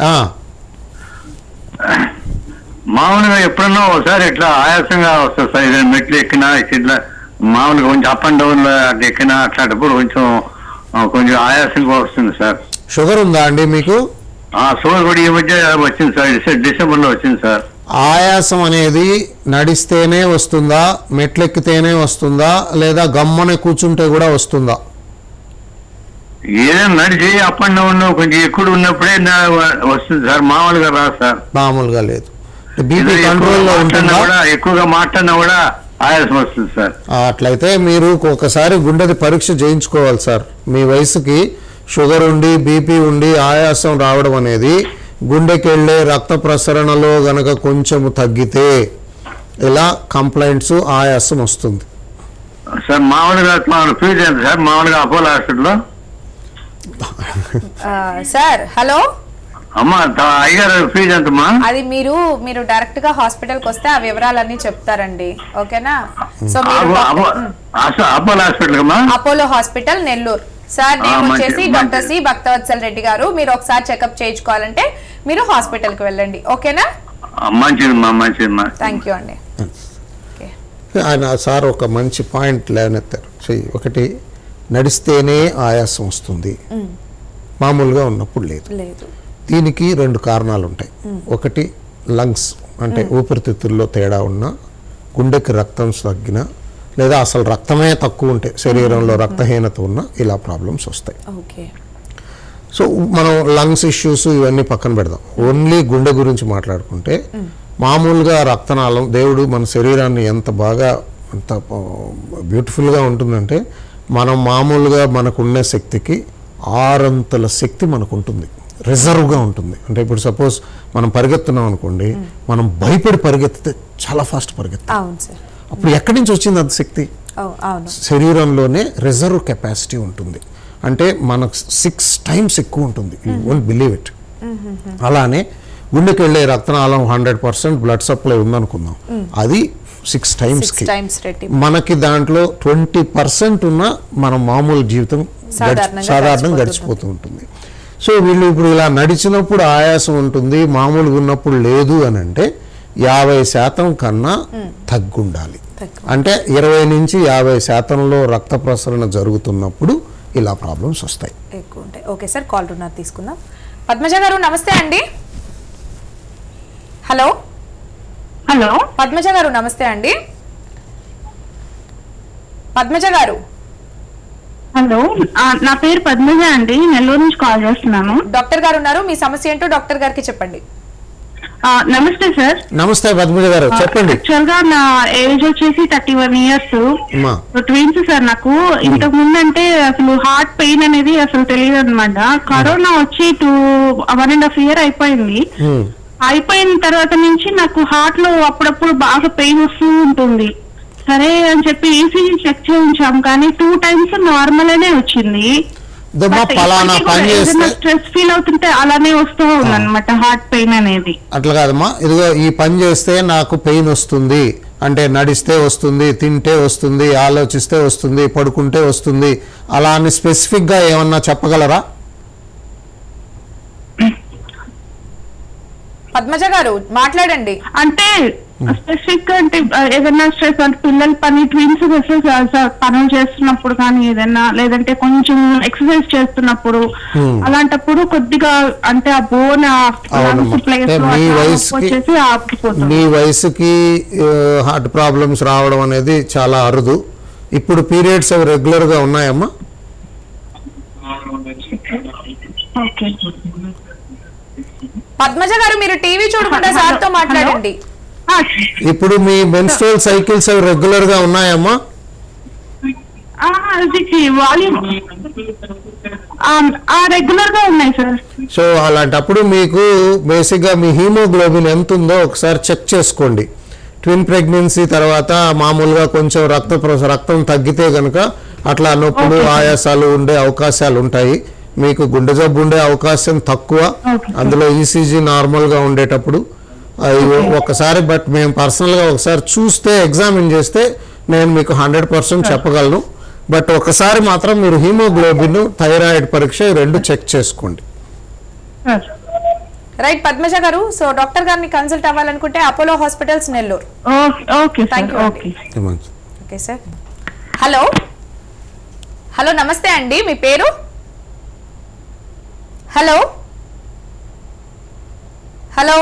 Speaker 3: మామూలుగా ఎప్పుడన్నా ఒకసారి ఇట్లా ఆయాసంగా వస్తుంది సార్ ఏదైనా మెట్లు ఎక్కినా ఇట్లా మామూలుగా కొంచెం అప్ అండ్ డౌన్ ఎక్కినా అట్లాంటప్పుడు కొంచెం ఆ, కొంచెం ఆయాసంగా వస్తుంది సార్
Speaker 2: షుగర్ ఉందా అండి మీకు
Speaker 3: ఆ షుగర్ కూడా ఈ మధ్య వచ్చింది సార్ డిసె- డిసెంబర్లో వచ్చింది సార్
Speaker 2: ఆయాసం అనేది నడిస్తేనే వస్తుందా మెట్లెక్కితేనే వస్తుందా లేదా గమ్మనే కూర్చుంటే కూడా వస్తుందా
Speaker 3: ఏదైనా నడిచి అప్ అండ్ డౌన్ కొంచెం ఎక్కువ ఉన్నప్పుడే నా- వస్తుంది సార్ మామూలుగా రాదు సార్
Speaker 2: మామూలుగా లేదు బీపీ
Speaker 3: ఏదో ఎక్కువగా
Speaker 2: కంట్రోల్లో
Speaker 3: మాట్లాడినా
Speaker 2: ఉంటుందా
Speaker 3: కూడా ఎక్కువగా మాట్లాడినా కూడా ఆయాసం వస్తుంది సార్
Speaker 2: ఆ, అట్లయితే మీరు ఒకసారి గుండెది పరీక్ష చేయించుకోవాలి సార్ మీ వయసుకి షుగర్ ఉండి బీపీ ఉండి ఆయాసం రావడం అనేది గుండెకి వెళ్ళే రక్త ప్రసరణలో గనక కొంచెం తగ్గితే ఇలా కంప్లైంట్స్ ఆయాసం వస్తుంది
Speaker 3: సార్ మామూలుగా ఫీజు ఎంత సార్ మామూలుగా అపోలో హాస్పిటల్లో
Speaker 1: ఆ, సార్ హలో
Speaker 3: అమ్మా త- అయ్యగారు ఫీజు ఎంతమ్మా
Speaker 1: అది మీరు మీరు డైరెక్ట్ గా హాస్పిటల్ కి వస్తే ఆ వివరాలన్నీ చెప్తారండి ఓకేనా సో మీరు
Speaker 3: అపో- అపో-
Speaker 1: డాక్టర్- ఉమ్.
Speaker 3: అస- అపోలో హాస్పిటల్ అమ్మా
Speaker 1: అపోలో హాస్పిటల్ నెల్లూరు సార్
Speaker 3: ఆ,
Speaker 1: నేమ్
Speaker 3: మంచి-
Speaker 1: వచ్చేసి డాక్టర్ సి
Speaker 3: మంచి.
Speaker 1: భక్తవత్సల్ రెడ్డి గారు మీరు ఒకసారి చెకప్ చేయించుకోవాలంటే మీరు హాస్పిటల్ కి వెళ్ళండి ఓకేనా
Speaker 3: ఆ, మంచిదమ్మా మంచిదమ్మా
Speaker 1: థ్యాంక్ యూ అండి ఓకే
Speaker 2: ఆయన సార్ ఒక మంచి పాయింట్ లేవనెత్తారు చెయ్యి ఒకటి నడిస్తేనే ఆయాసం వస్తుంది మామూలుగా ఉన్నప్పుడు లేదు
Speaker 1: లేదు
Speaker 2: దీనికి రెండు కారణాలు ఉంటాయి ఒకటి లంగ్స్ అంటే ఊపిరితిత్తుల్లో తేడా ఉన్నా గుండెకి రక్తం తగ్గిన లేదా అసలు రక్తమే తక్కువ ఉంటే శరీరంలో రక్తహీనత ఉన్నా ఇలా ప్రాబ్లమ్స్ వస్తాయి
Speaker 1: ఓకే
Speaker 2: సో మనం లంగ్స్ ఇష్యూస్ ఇవన్నీ పక్కన పెడదాం ఓన్లీ గుండె గురించి మాట్లాడుకుంటే మామూలుగా రక్తనాళం దేవుడు మన శరీరాన్ని ఎంత బాగా ఎంత బ్యూటిఫుల్గా ఉంటుందంటే మనం మామూలుగా మనకున్న శక్తికి ఆరంతల శక్తి మనకు ఉంటుంది రిజర్వ్గా ఉంటుంది అంటే ఇప్పుడు సపోజ్ మనం పరిగెత్తున్నాం అనుకోండి మనం భయపడి పరిగెత్తితే చాలా ఫాస్ట్ పరిగెత్తాం
Speaker 1: అవును సార్
Speaker 2: అప్పుడు ఎక్కడి నుంచి వచ్చింది అంత శక్తి
Speaker 1: అవు- అవును
Speaker 2: శరీరంలోనే రిజర్వ్ కెపాసిటీ ఉంటుంది అంటే మనకు సిక్స్ టైమ్స్ ఎక్కువ ఉంటుంది యూ వోంట్ బిలీవ్ ఇట్ అలానే గుండెకి వెళ్ళే రక్తనాళం హండ్రెడ్ పర్సెంట్ బ్లడ్ సప్లై ఉందనుకుందాం అది సిక్స్ టైమ్స్
Speaker 1: సిక్స్ టైమ్స్ రెడ్డి
Speaker 2: మనకి దాంట్లో ట్వంటీ పర్సెంట్ ఉన్న మన మామూలు జీవితం గడిచి-
Speaker 1: సాధారణంగా
Speaker 2: సాధారణంగా
Speaker 1: గడిచిపోతూ
Speaker 2: గడిచిపోతూ ఉంటుంది సో వీళ్ళు ఇప్పుడు ఇలా నడిచినప్పుడు ఆయాసం ఉంటుంది మామూలుగా ఉన్నప్పుడు లేదు అని అంటే యాభై శాతం కన్నా తగ్గుండాలి
Speaker 1: తగ్గు.
Speaker 2: అంటే ఇరవై నుంచి యాభై శాతంలో రక్త ప్రసరణ జరుగుతున్నప్పుడు ఇలా ప్రాబ్లమ్స్ వస్తాయి
Speaker 1: ఎక్కువ ఉంటాయి ఓకే సార్ కాల్ రున్నారు తీసుకుందాం పద్మజ గారు నమస్తే అండి హలో
Speaker 4: హలో
Speaker 1: పద్మజ గారు నమస్తే అండి పద్మజ గారు
Speaker 4: హలో ఆ, నా పేరు పద్మజ అండి నెల్లూరు నుంచి కాల్ చేస్తున్నాను
Speaker 1: డాక్టర్ గారు ఉన్నారు మీ సమస్య ఏంటో డాక్టర్ గారికి చెప్పండి
Speaker 4: ఆ, నమస్తే సార్
Speaker 2: నమస్తే పద్మజ గారు చెప్పండి
Speaker 4: యాక్చువల్ గా నా ఏజ్ వచ్చేసి థర్టీ వన్ ఇయర్స్
Speaker 2: అమ్మా
Speaker 4: ట్విన్స్ సార్ నాకు ఇంతకు ముందు అంటే అసలు హార్ట్ పెయిన్ అనేది అసలు తెలియదు అనమాట కరోనా వచ్చి two one and half year అయిపోయింది
Speaker 2: హ్మ్.
Speaker 4: అయిపోయిన తర్వాత నుంచి నాకు హార్ట్ లో అప్పుడప్పుడు బాగా పెయిన్ వస్తూ ఉంటుంది సరే అని చెప్పి ఈసీజీ చెక్ చేయించాం కానీ టూ టైమ్స్ నార్మల్ అనే వచ్చింది
Speaker 2: ఇదమ్మా పలానా పని చేస్తే
Speaker 4: స్ట్రెస్ ఫీల్ అవుతుంటే అలానే వస్తూ ఉంది అనమాట హార్ట్ పెయిన్ అనేది
Speaker 2: అట్లా కాదమ్మా ఇదిగో ఈ పని చేస్తే నాకు పెయిన్ వస్తుంది అంటే నడిస్తే వస్తుంది తింటే వస్తుంది ఆలోచిస్తే వస్తుంది పడుకుంటే వస్తుంది అలా అని స్పెసిఫిక్గా ఏమన్నా చెప్పగలరా
Speaker 1: పద్మజ గారు మాట్లాడండి
Speaker 4: అంటే స్పెసిఫిక్ గా అంటే ఆ, ఏదైనా స్ట్రెస్ అంటే పిల్లల పని ట్విన్స్ పనులు చేస్తున్నప్పుడు కానీ ఏదైనా లేదంటే కొంచెం ఎక్సర్సైజ్ చేస్తున్నప్పుడు అలాంటప్పుడు కొద్దిగా అంటే ఆ బోన్
Speaker 2: అవునమ్మా.
Speaker 4: ప్లేస్
Speaker 2: అంటే మీ వయసుకి-
Speaker 4: వచ్చేసి ఆపుకుపోతుంది
Speaker 2: మీ వయసుకి హార్ట్ ప్రాబ్లమ్స్ రావడం అనేది చాలా అరుదు ఇప్పుడు పీరియడ్స్ అవి రెగ్యులర్గా ఉన్నాయమ్మా
Speaker 4: ఓకే
Speaker 1: పద్మజ గారు మీరు టీవీ చూడకుండా సార్ తో మాట్లాడండి
Speaker 4: ఆ,
Speaker 2: ఇప్పుడు మీ మెన్స్ట్రల్ సైకిల్స్ అవి రెగ్యులర్గా ఉన్నాయమ్మా
Speaker 4: ఆ, అది వాల్యూమ్ ఆ రెగ్యులర్ గా ఉన్నాయి సార్
Speaker 2: సో అలాంటప్పుడు మీకు బేసిక్గా మీ హీమోగ్లోబిన్ ఎంత ఉందో ఒకసారి చెక్ చేసుకోండి ట్విన్ ప్రెగ్నెన్సీ తర్వాత మామూలుగా కొంచెం రక్త ప్ర- రక్తం తగ్గితే కనుక అట్లా నొప్పులు ఆయాసాలు ఉండే అవకాశాలు ఉంటాయి మీకు గుండె జబ్బు ఉండే అవకాశం తక్కువ
Speaker 4: Okay.
Speaker 2: అందులో ఈసీజీ నార్మల్గా ఉండేటప్పుడు అది ఒకసారి బట్ మేము పర్సనల్గా ఒకసారి చూస్తే ఎగ్జామిన్ చేస్తే నేను మీకు హండ్రెడ్ పర్సెంట్ చెప్పగలను బట్ ఒకసారి మాత్రం మీరు హీమోగ్లోబిన్ థైరాయిడ్ పరీక్ష ఈ రెండు చెక్ చేసుకోండి
Speaker 4: సార్
Speaker 1: రైట్ పద్మజ గారు సో డాక్టర్ గారిని కన్సల్ట్ అవ్వాలనుకుంటే Apollo hospitals Nellore
Speaker 4: okay okay
Speaker 1: Thank
Speaker 4: sir
Speaker 1: you,
Speaker 4: okay
Speaker 1: okay sir hello hello namaste అండి మీ పేరు హలో హలో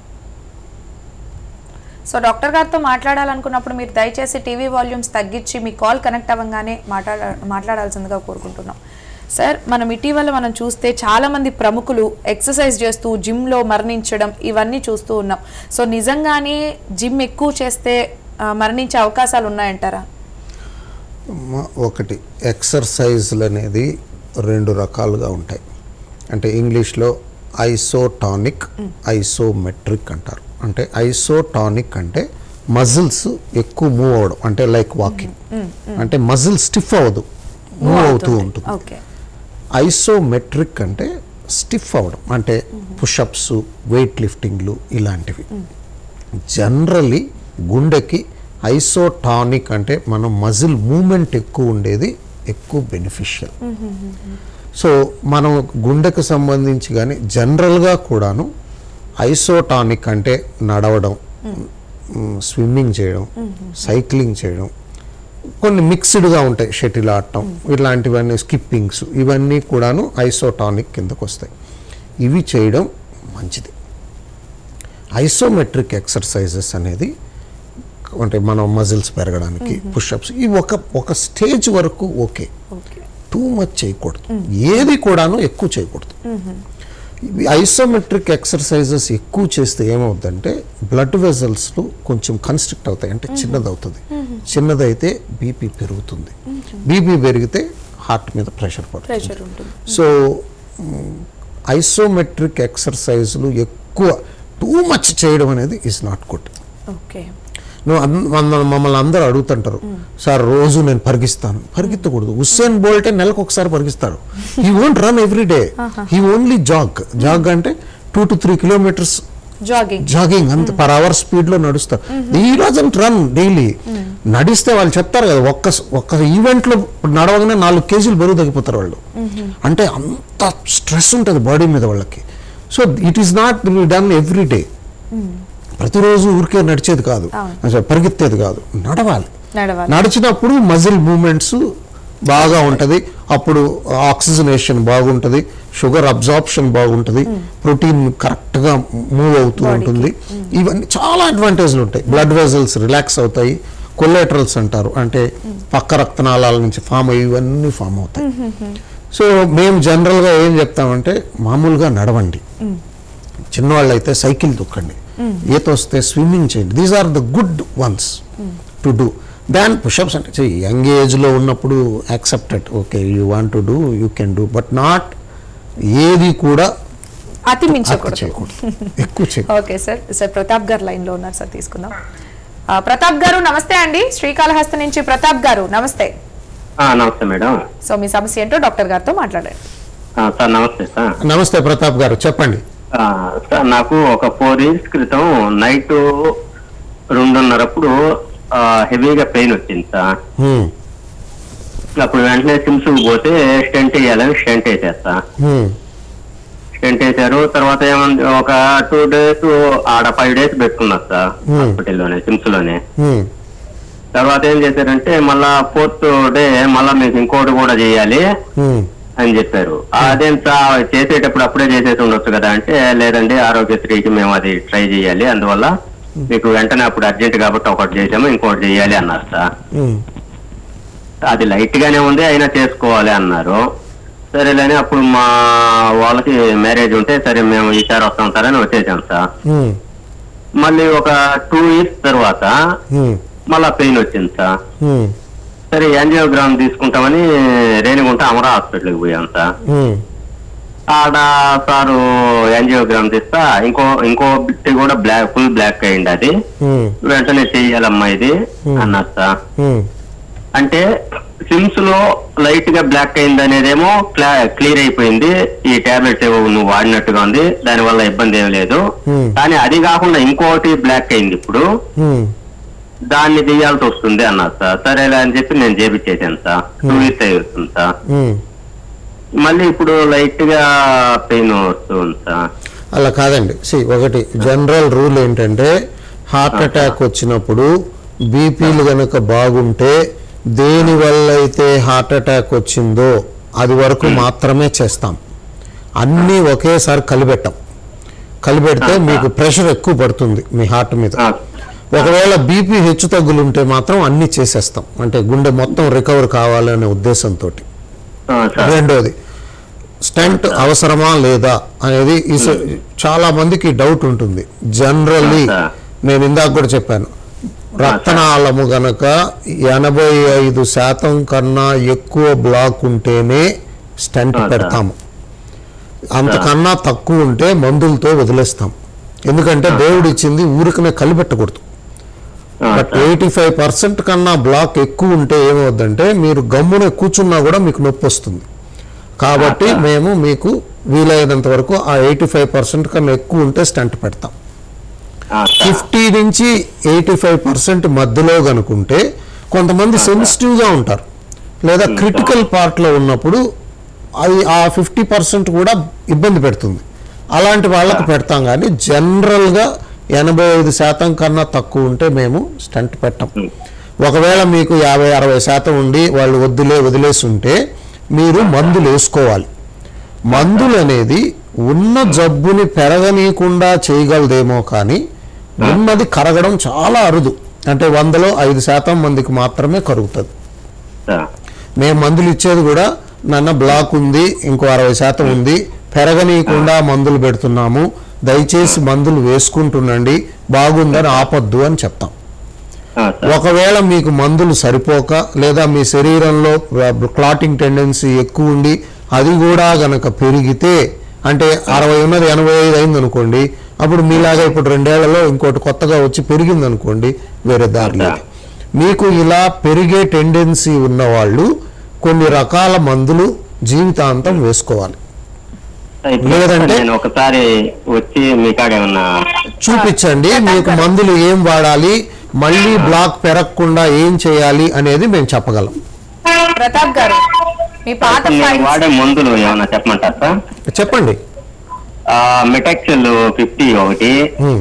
Speaker 1: సో డాక్టర్ గారితో మాట్లాడాలనుకున్నప్పుడు మీరు దయచేసి టీవీ వాల్యూమ్స్ తగ్గించి మీ కాల్ కనెక్ట్ అవ్వగానే మాట్లాడ మాట్లాడాల్సిందిగా కోరుకుంటున్నాం సార్ మనం ఇటీవల మనం చూస్తే చాలామంది ప్రముఖులు ఎక్సర్సైజ్ చేస్తూ జిమ్లో మరణించడం ఇవన్నీ చూస్తూ ఉన్నాం సో నిజంగానే జిమ్ ఎక్కువ చేస్తే ఆ, మరణించే అవకాశాలు ఉన్నాయంటారా
Speaker 2: మ- ఒకటి ఎక్సర్సైజ్లు అనేది రెండు రకాలుగా ఉంటాయి అంటే ఇంగ్లీష్లో ఐసోటానిక్ ఐసోమెట్రిక్ అంటారు అంటే ఐసోటానిక్ అంటే మజిల్స్ ఎక్కువ మూవ్ అవ్వడం అంటే లైక్ వాకింగ్ అంటే మజిల్ స్టిఫ్ అవ్వదు మూవ్ అవుతూ ఉంటుంది
Speaker 1: ఓకే
Speaker 2: ఐసోమెట్రిక్ అంటే స్టిఫ్ అవ్వడం అంటే పుషప్స్ వెయిట్ లిఫ్టింగ్లు ఇలాంటివి జనరలీ గుండెకి ఐసోటానిక్ అంటే మనం మజిల్ మూమెంట్ ఎక్కువ ఉండేది ఎక్కువ బెనిఫిషియల్ సో మనం గుండెకు సంబంధించి కానీ జనరల్గా కూడాను ఐసోటానిక్ అంటే నడవడం స్విమ్మింగ్ చేయడం సైక్లింగ్ చేయడం కొన్ని మిక్స్డ్గా ఉంటాయి షటిల్ ఆడటం ఇలాంటివన్నీ స్కిప్పింగ్స్ ఇవన్నీ కూడాను ఐసోటానిక్ కిందకు వస్తాయి ఇవి చేయడం మంచిది ఐసోమెట్రిక్ ఎక్సర్సైజెస్ అనేది అంటే మనం మజిల్స్ పెరగడానికి పుషప్స్ ఇవి ఒక ఒక స్టేజ్ వరకు ఓకే
Speaker 1: ఓకే
Speaker 2: టూ మచ్ చేయకూడదు ఏది కూడాను ఎక్కువ చేయకూడదు ఇవి ఐసోమెట్రిక్ ఎక్సర్సైజెస్ ఎక్కువ చేస్తే ఏమవుతుందంటే బ్లడ్ వెజల్స్లు కొంచెం కన్స్ట్రిక్ట్ అవుతాయి అంటే చిన్నది అవుతుంది చిన్నదైతే బీపీ పెరుగుతుంది బీపీ పెరిగితే హార్ట్ మీద ప్రెషర్ పడుతుంది
Speaker 1: ప్రెషర్ ఉంటుంది
Speaker 2: సో ఐసోమెట్రిక్ ఎక్సర్సైజ్లు ఎక్కువ టూ మచ్ చేయడం అనేది ఈజ్ నాట్ గుడ్
Speaker 1: ఓకే
Speaker 2: నువ్వు అన్- మన- మమ్మల్ని అందరూ అడుగుతుంటారు సార్ రోజు నేను పరిగిస్తాను పరిగెత్తకూడదు హుస్సేన్ బోల్టే నెలకు ఒకసారి పరిగిస్తాడు he won't run every day he only jog jog అంటే two to three kilometres
Speaker 1: jogging
Speaker 2: jogging అంత పర్ అవర్ స్పీడ్ లో నడుస్తారు ఈ డజంట్ రన్ డైలీ నడిస్తే వాళ్ళు చెప్తారు కదా ఒక్క ఒక్క ఈవెంట్ లో నడవగానే నాలుగు కేజీలు బరువు తగ్గిపోతారు వాళ్ళు అంటే అంత స్ట్రెస్ ఉంటుంది బాడీ మీద వాళ్ళకి so it is not done every day ప్రతిరోజు ఊరికే నడిచేది కాదు అసలు పరిగెత్తేది కాదు నడవాలి
Speaker 1: నడవాలి
Speaker 2: నడిచినప్పుడు మజిల్ మూమెంట్స్ బాగా ఉంటది అప్పుడు ఆక్సిజనేషన్ బాగుంటది షుగర్ అబ్జార్ప్షన్ బాగుంటది ప్రోటీన్ కరెక్ట్ గా మూవ్ అవుతూ ఉంటుంది ఇవన్నీ చాలా అడ్వాంటేజ్లు ఉంటాయి బ్లడ్ వెజల్స్ రిలాక్స్ అవుతాయి కొల్లెటరల్స్ అంటారు అంటే పక్క రక్తనాళాల నుంచి ఫామ్ అయ్యి ఇవన్నీ ఫామ్ అవుతాయి సో మేము జనరల్గా ఏం చెప్తామంటే మామూలుగా నడవండి చిన్నవాళ్ళు అయితే సైకిల్ తొక్కండి ఈత వస్తే స్విమ్మింగ్ చేయండి these are the good ones to do than pushups అంటే యంగ్ ఏజ్లో ఉన్నప్పుడు accepted okay you want to do you can do but not ఏది కూడా
Speaker 1: అతి
Speaker 2: అతి
Speaker 1: మించకూడదు
Speaker 2: చేయకూడదు ఎక్కువ చేయకూడదు
Speaker 1: ఓకే సార్ సార్ ప్రతాప్ గారు లైన్ లో ఉన్నారు సార్ తీసుకుందాం ఆ, ప్రతాప్ గారు నమస్తే అండి శ్రీకాళహస్తి నుంచి ప్రతాప్ గారు నమస్తే
Speaker 5: ఆ, నమస్తే మేడం
Speaker 1: సో మీ సమస్య ఏంటో డాక్టర్ గారితో మాట్లాడండి
Speaker 5: ఆ, సార్ నమస్తే సార్
Speaker 2: నమస్తే ప్రతాప్ గారు చెప్పండి
Speaker 5: ఆ, సార్ నాకు ఒక ఫోర్ ఇయర్స్ క్రితం నైట్ రెండున్నరప్పుడు ఆ, హెవీగా పెయిన్ వచ్చింది సార్
Speaker 2: హ్మ్,
Speaker 5: అప్పుడు వెంటనే సిమ్స్ పోతే స్టెంట్ వేయాలని స్టెంట్ వేసేస్తా
Speaker 2: హ్మ్,
Speaker 5: స్టెంట్ వేశారు తర్వాత ఏమంది ఒక టూ డేస్ ఆడ ఫైవ్ డేస్ పెట్టుకున్నారు సార్
Speaker 2: Hmm.
Speaker 5: హాస్పిటల్లోనే సిమ్స్ లోనే
Speaker 2: హ్మ్,
Speaker 5: తర్వాత ఏం చేశారంటే మళ్ళా ఫోర్త్ డే మళ్ళా మీకు ఇంకోటి కూడా చేయాలి
Speaker 2: హ్మ్,
Speaker 5: అని చెప్పారు అదేం సార్ చేసేటప్పుడు అప్పుడే చేసేసి ఉండొచ్చు కదా అంటే లేదండి ఆరోగ్యశ్రీకి మేము అది ట్రై చేయాలి అందువల్ల మీకు వెంటనే అప్పుడు అర్జెంట్ కాబట్టి ఒకటి చేసాము ఇంకోటి చేయాలి అన్నారు సార్
Speaker 2: హ్మ్,
Speaker 5: అది లైట్ గానే ఉంది అయినా చేసుకోవాలి అన్నారు సరేలేని అప్పుడు మా వాళ్ళకి మ్యారేజ్ ఉంటే సరే మేము ఈసారి వస్తాం సార్ అని వచ్చేసాం సార్
Speaker 2: హ్మ్,
Speaker 5: మళ్ళీ ఒక టూ ఇయర్స్ తర్వాత
Speaker 2: హ్మ్,
Speaker 5: మళ్ళా పెయిన్ వచ్చింది సార్
Speaker 2: హ్మ్,
Speaker 5: సరే యాంజియోగ్రామ్ తీసుకుంటామని రేణిగుంట అమరా హాస్పిటల్కి పోయాం సార్
Speaker 2: హ్మ్,
Speaker 5: ఆడ సారు యాంజియోగ్రామ్ తీస్తా ఇంకో ఇంకో బిట్ కూడా బ్లాక్ ఫుల్ బ్లాక్ అయింది అది
Speaker 2: హ్మ్,
Speaker 5: వెంటనే చెయ్యాలమ్మా ఇది అన్నారు సార్
Speaker 2: హ్మ్,
Speaker 5: అంటే సిమ్స్ లో లైట్ గా బ్లాక్ అయింది అనేదేమో క్లియర్ అయిపోయింది ఈ టాబ్లెట్స్ ఏవో నువ్వు వాడినట్టుగా ఉంది దాని వల్ల ఇబ్బంది ఏం లేదు
Speaker 2: Hmm.
Speaker 5: కానీ అది కాకుండా ఇంకోటి బ్లాక్ అయింది ఇప్పుడు
Speaker 2: హ్మ్,
Speaker 5: దాన్ని తీయాల్సి వస్తుంది అన్నారు సార్ సరేలే అని చెప్పి నేను చేపించేసాను సార్ టూ వీక్స్ అయి వస్తుంది సార్
Speaker 2: హ్మ్.
Speaker 5: మళ్ళీ ఇప్పుడు లైట్ గా పెయిన్ వస్తుంది సార్
Speaker 2: అలా కాదండి సి ఒకటి జనరల్ రూల్ ఏంటంటే హార్ట్ అటాక్ వచ్చినప్పుడు బీపీలు గనక బాగుంటే దేని వల్ల అయితే హార్ట్ అటాక్ వచ్చిందో అది వరకు మాత్రమే చేస్తాం అన్నీ ఒకేసారి కలిపెట్టాం కలిపెడితే మీకు ప్రెషర్ ఎక్కువ పడుతుంది మీ హార్ట్ మీద
Speaker 5: ఆ,
Speaker 2: ఒకవేళ బీపీ హెచ్చు తగ్గులు ఉంటే మాత్రం అన్నీ చేసేస్తాం అంటే గుండె మొత్తం రికవర్ కావాలనే ఉద్దేశంతో
Speaker 5: ఆ, సార్
Speaker 2: రెండోది స్టంట్ అవసరమా లేదా అనేది ఈ స- చాలా మందికి డౌట్ ఉంటుంది జనరల్లీ
Speaker 5: ఆ,
Speaker 2: నేను ఇందాక కూడా చెప్పాను రక్తనాళము గనక ఎనభై ఐదు శాతం కన్నా ఎక్కువ బ్లాక్ ఉంటేనే స్టంట్
Speaker 5: ఆ, సార్.
Speaker 2: పెడతాము అంతకన్నా తక్కువ ఉంటే మందులతో వదిలేస్తాం ఎందుకంటే దేవుడు ఇచ్చింది ఊరికనే కలిపెట్టకూడదు
Speaker 5: ఆ,
Speaker 2: but
Speaker 5: sir.
Speaker 2: Eighty five percent కన్నా బ్లాక్ ఎక్కువ ఉంటే ఏమవుద్దంటే మీరు గమ్మున కూర్చున్నా కూడా మీకు నొప్పి వస్తుంది కాబట్టి మేము మీకు వీలైనంత వరకు ఆ ఎయిటీ ఫైవ్ పర్సెంట్ కన్నా ఎక్కువ ఉంటే స్టంట్ పెడతాం
Speaker 5: ఆ, సార్.
Speaker 2: ఫిఫ్టీ నుంచి ఎయిటీ ఫైవ్ పర్సెంట్ మధ్యలో కనుకుంటే కొంతమంది సెన్సిటివ్గా ఉంటారు లేదా క్రిటికల్ పార్ట్లో ఉన్నప్పుడు అది ఆ ఫిఫ్టీ పర్సెంట్ కూడా ఇబ్బంది పెడుతుంది అలాంటి వాళ్ళకు పెడతాం కానీ జనరల్గా ఎనభై ఐదు శాతం కన్నా తక్కువ ఉంటే మేము స్టంట్ పెట్టం ఒకవేళ మీకు యాభై అరవై శాతం ఉండి వాళ్ళు వద్దులే వదిలేసి ఉంటే మీరు మందులు వేసుకోవాలి మందులు అనేది ఉన్న జబ్బుని పెరగనీయకుండా చేయగలదేమో కానీ ఉన్నది కరగడం చాలా అరుదు అంటే వందలో ఐదు శాతం మందికి మాత్రమే కరుగుతుంది
Speaker 5: సార్.
Speaker 2: మేము మందులు ఇచ్చేది కూడా నన్న బ్లాక్ ఉంది ఇంకో అరవై శాతం ఉంది పెరగనీయకుండా మందులు పెడుతున్నాము దయచేసి మందులు వేసుకుంటుండండి బాగుందని ఆపొద్దు అని చెప్తాం
Speaker 5: ఆ, సార్.
Speaker 2: ఒకవేళ మీకు మందులు సరిపోక లేదా మీ శరీరంలో క్లాటింగ్ టెండెన్సీ ఎక్కువ ఉండి అది కూడా గనక పెరిగితే అంటే అరవై ఉన్నది ఎనభై ఐదు అయింది అనుకోండి అప్పుడు మీలాగా ఇప్పుడు రెండేళ్లలో ఇంకోటి కొత్తగా వచ్చి పెరిగింది అనుకోండి వేరే దారి లేదు మీకు ఇలా పెరిగే టెండెన్సీ ఉన్న వాళ్ళు కొన్ని రకాల మందులు జీవితాంతం వేసుకోవాలి
Speaker 5: ఇప్పుడు
Speaker 2: లేదంటే-
Speaker 5: నేను ఒకసారి వచ్చి మీ కాడ ఏమన్నా
Speaker 2: చూపించండి మీకు మందులు ఏం వాడాలి మళ్ళీ బ్లాక్ పెరగకుండా ఏం చేయాలి అనేది మేము చెప్పగలం
Speaker 1: ప్రతాప్ గారు మీ పాత
Speaker 5: నేను
Speaker 1: ఫైల్స్
Speaker 5: వాడే మందులు ఏమన్నా చెప్పమంటారా సార్
Speaker 2: చెప్పండి
Speaker 5: మెటాక్సిల్ ఫిఫ్టీ ఒకటి
Speaker 2: హ్మ్.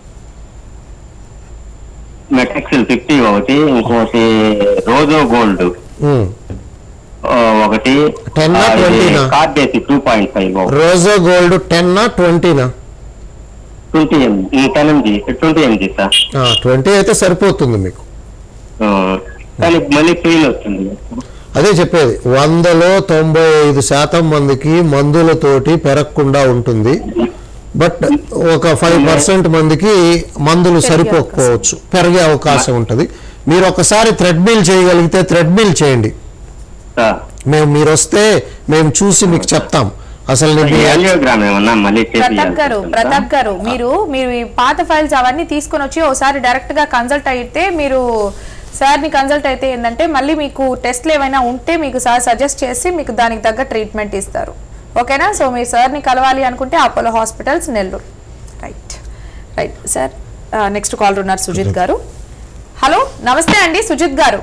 Speaker 5: మెటాక్సిల్ ఫిఫ్టీ ఒకటి ఇంకోటి రోజో గోల్డ్
Speaker 2: హ్మ్.
Speaker 5: ఆ, ఒకటి
Speaker 2: Ten ఆ, 20 నా?
Speaker 5: కార్డేసి two point five
Speaker 2: Roza gold టెన్నా ట్వంటీనా
Speaker 5: twenty MG ten MG twenty MG sir
Speaker 2: twenty అయితే సరిపోతుంది మీకు
Speaker 5: ఆ, కానీ మళ్ళీ పెయిన్ వస్తుంది
Speaker 2: అదే చెప్పేది వందలో తొంభై ఐదు శాతం మందికి మందులతోటి పెరగకుండా ఉంటుంది బట్ ఒక ఫైవ్ పర్సెంట్ మందికి మందులు సరిపోకపోవచ్చు పెరిగే అవకాశం ఉంటుంది మీరు ఒకసారి థ్రెడ్మిల్ చేయగలిగితే థ్రెడ్మిల్ చేయండి
Speaker 5: సార్
Speaker 2: మేము మీరు వస్తే మేము చూసి మీకు చెప్తాం అసలు నీకు
Speaker 5: యాంజియోగ్రామ్ ఏమన్నా మళ్ళీ
Speaker 1: ప్రతాప్ గారు
Speaker 5: చేసి
Speaker 1: ప్రతాప్ గారు మీరు మీరు ఈ పాత ఫైల్స్ అవన్నీ తీసుకొని వచ్చి ఒకసారి డైరెక్ట్ గా కన్సల్ట్ అయితే మీరు సార్ని కన్సల్ట్ అయితే ఏంటంటే మళ్ళీ మీకు టెస్ట్లు ఏమైనా ఉంటే మీకు సార్ సజెస్ట్ చేసి మీకు దానికి తగ్గ ట్రీట్మెంట్ ఇస్తారు ఓకేనా సో మీరు సార్ని కలవాలి అనుకుంటే Apollo hospitals Nellore right right sir next call ఉన్నారు సుజిత్ గారు హలో నమస్తే అండి సుజిత్ గారు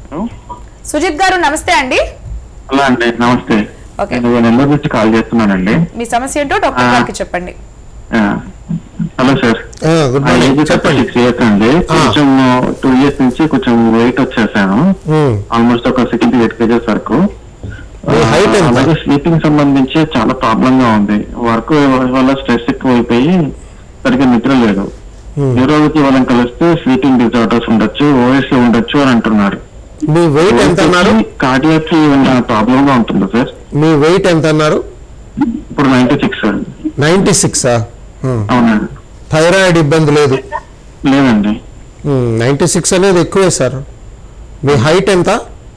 Speaker 1: సుజిత్ గారు నమస్తే అండి
Speaker 3: హలో అండి నమస్తే
Speaker 1: Okay.
Speaker 3: నేను నెల్లూరు నుంచి కాల్ చేస్తున్నానండి
Speaker 1: మీ సమస్య ఏంటో డాక్టర్ గారికి చెప్పండి
Speaker 3: ఆ, హలో సార్
Speaker 2: ఆ, గుడ్
Speaker 3: నా
Speaker 2: మార్నింగ్
Speaker 3: ఏజ్
Speaker 2: చెప్పండి
Speaker 3: సిక్స్ ఇయర్స్ అండి కొంచెం టూ ఇయర్స్ నుంచి కొంచెం వెయిట్ వచ్చేసాను
Speaker 2: ఉమ్.
Speaker 3: ఆల్మోస్ట్ ఒక సిక్స్టీ ఎయిట్ కేజెస్ వరకు
Speaker 2: మీ height ఎంత?
Speaker 3: అలాగే స్లీపింగ్ సంబంధించి చాలా ప్రాబ్లం గా ఉంది వర్క్ వల్ల స్ట్రెస్ ఎక్కువ అయిపోయి సరిగ్గా నిద్ర లేదు న్యూరాలజీ వాళ్ళని కలిస్తే స్లీపింగ్ డిజార్డర్స్ ఉండొచ్చు ఓఎస్ ఉండొచ్చు అని అంటున్నారు
Speaker 2: మీ వెయిట్ ఎంత అన్నారు
Speaker 3: కార్డియాక్ ఏమైనా ప్రాబ్లం గా ఉంటుందా సార్
Speaker 2: మీ వెయిట్ ఎంత అన్నారు
Speaker 3: ఇప్పుడు నైన్టీ సిక్స్ సార్
Speaker 2: నైంటీ సిక్సా
Speaker 3: అవునండి
Speaker 2: థైరాయిడ్ ఇబ్బంది లేదు
Speaker 3: లేదండి
Speaker 2: నైంటీ సిక్స్ అనేది ఎక్కువే సార్ మీ హైట్ ఎంత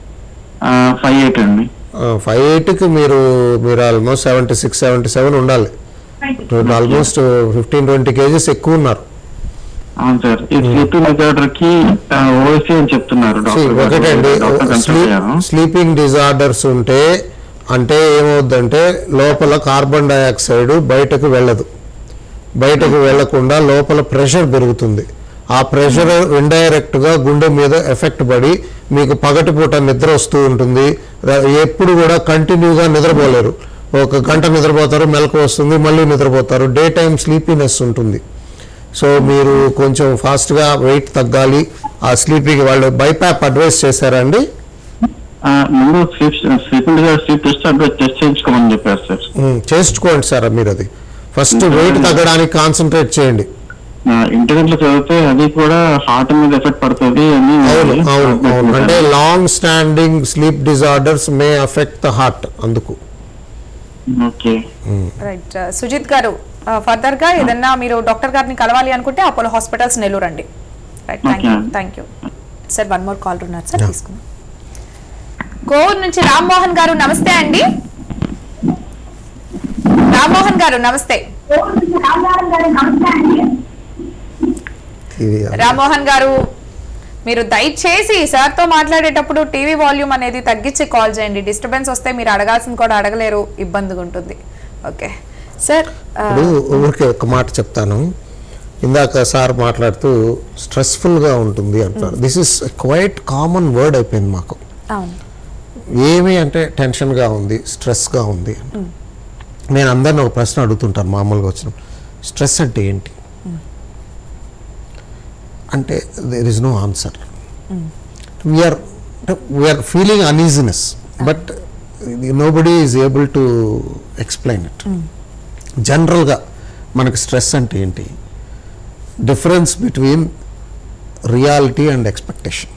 Speaker 3: ఫైవ్ ఎయిట్ అండి
Speaker 2: ఫైవ్ ఎయిట్కి మీరు మీరు almost seventy six seventy seven ఉండాలి ఆల్మోస్ట్ ఫిఫ్టీన్ ట్వంటీ కేజీస్ ఎక్కువ ఉన్నారు
Speaker 3: అవును సార్ ఈ స్లీపింగ్ డిజార్డర్ కి ఓఎస్సీ అని చెప్తున్నారు
Speaker 2: See,
Speaker 3: డాక్టర్ గారు.
Speaker 2: ఒకటండి
Speaker 3: డాక్టర్ కన్సల్ట్ అయ్యాను.
Speaker 2: స్లీపింగ్ డిజార్డర్స్ ఉంటే అంటే ఏమవుద్దంటే లోపల కార్బన్ డయాక్సైడ్ బయటకు వెళ్ళదు బయటకు వెళ్లకుండా లోపల ప్రెషర్ పెరుగుతుంది ఆ ప్రెషర్ ఇండైరెక్ట్ గా గుండె మీద ఎఫెక్ట్ పడి మీకు పగటిపూట నిద్ర వస్తూ ఉంటుంది ర- ఎప్పుడు కూడా కంటిన్యూగా నిద్రపోలేరు ఒక గంట నిద్రపోతారు మెలకు వస్తుంది మళ్ళీ నిద్రపోతారు డే టైం స్లీపీనెస్ ఉంటుంది సో మీరు కొంచెం ఫాస్ట్గా వెయిట్ తగ్గాలి ఆ స్లీపింగ్ వాళ్ళు బైపాప్ అడ్వైస్ చేశారండి
Speaker 3: ఆ, ముందు sleep sleeping disorder sleep test advice test చేయించుకోమని చెప్పారు సార్
Speaker 2: ఉమ్, చేసుకోండి సార్ మీరు అది ఫస్ట్ వెయిట్ తగ్గడానికి కాన్సన్ట్రేట్ చేయండి
Speaker 3: ఇంటర్నెట్ లో చదివితే అది కూడా హార్ట్ మీద ఎఫెక్ట్ పడుతుంది అని
Speaker 2: అవును అవును అవును అంటే long standing sleep disorders may affect the heart అందుకు
Speaker 3: ఓకే
Speaker 1: రైట్ సుజిత్ గారు ఫర్దర్ గా ఏదన్నా మీరు డాక్టర్ గారిని కలవాలి అనుకుంటే అపోలో హాస్పిటల్స్ నెల్లూరు అండి right thank you
Speaker 3: Okay.
Speaker 1: Thank you sir one more call ఉన్నారు సార్ తీసుకుందాం కోవూరు నుంచి రామ్మోహన్ గారు నమస్తే అండి రామ్మోహన్ గారు నమస్తే
Speaker 2: ఇది
Speaker 1: రామ్మోహన్ గారు మీరు దయచేసి సార్ తో మాట్లాడేటప్పుడు టీవీ వాల్యూమ్ అనేది తగ్గించి కాల్ చేయండి డిస్టర్బెన్స్ వస్తే మీరు అడగాల్సింది కూడా అడగలేరు ఇబ్బందిగా ఉంటుంది ఓకే సార్ ఆ,
Speaker 2: ఇప్పుడు ఊరికే ఒక మాట చెప్తాను ఇందాక సార్ మాట్లాడుతూ స్ట్రెస్ఫుల్గా ఉంటుంది అంటారు this is quite common word అయిపోయింది మాకు
Speaker 1: అవును
Speaker 2: ఏమి అంటే టెన్షన్గా ఉంది స్ట్రెస్గా ఉంది అని. నేను అందరిని ఒక ప్రశ్న అడుగుతుంటాను మామూలుగా వచ్చిన స్ట్రెస్ అంటే ఏంటి అంటే there is no answer we are we are feeling uneasiness but nobody is able to explain it జనరల్గా మనకి స్ట్రెస్ అంటే ఏంటి difference between reality and expectation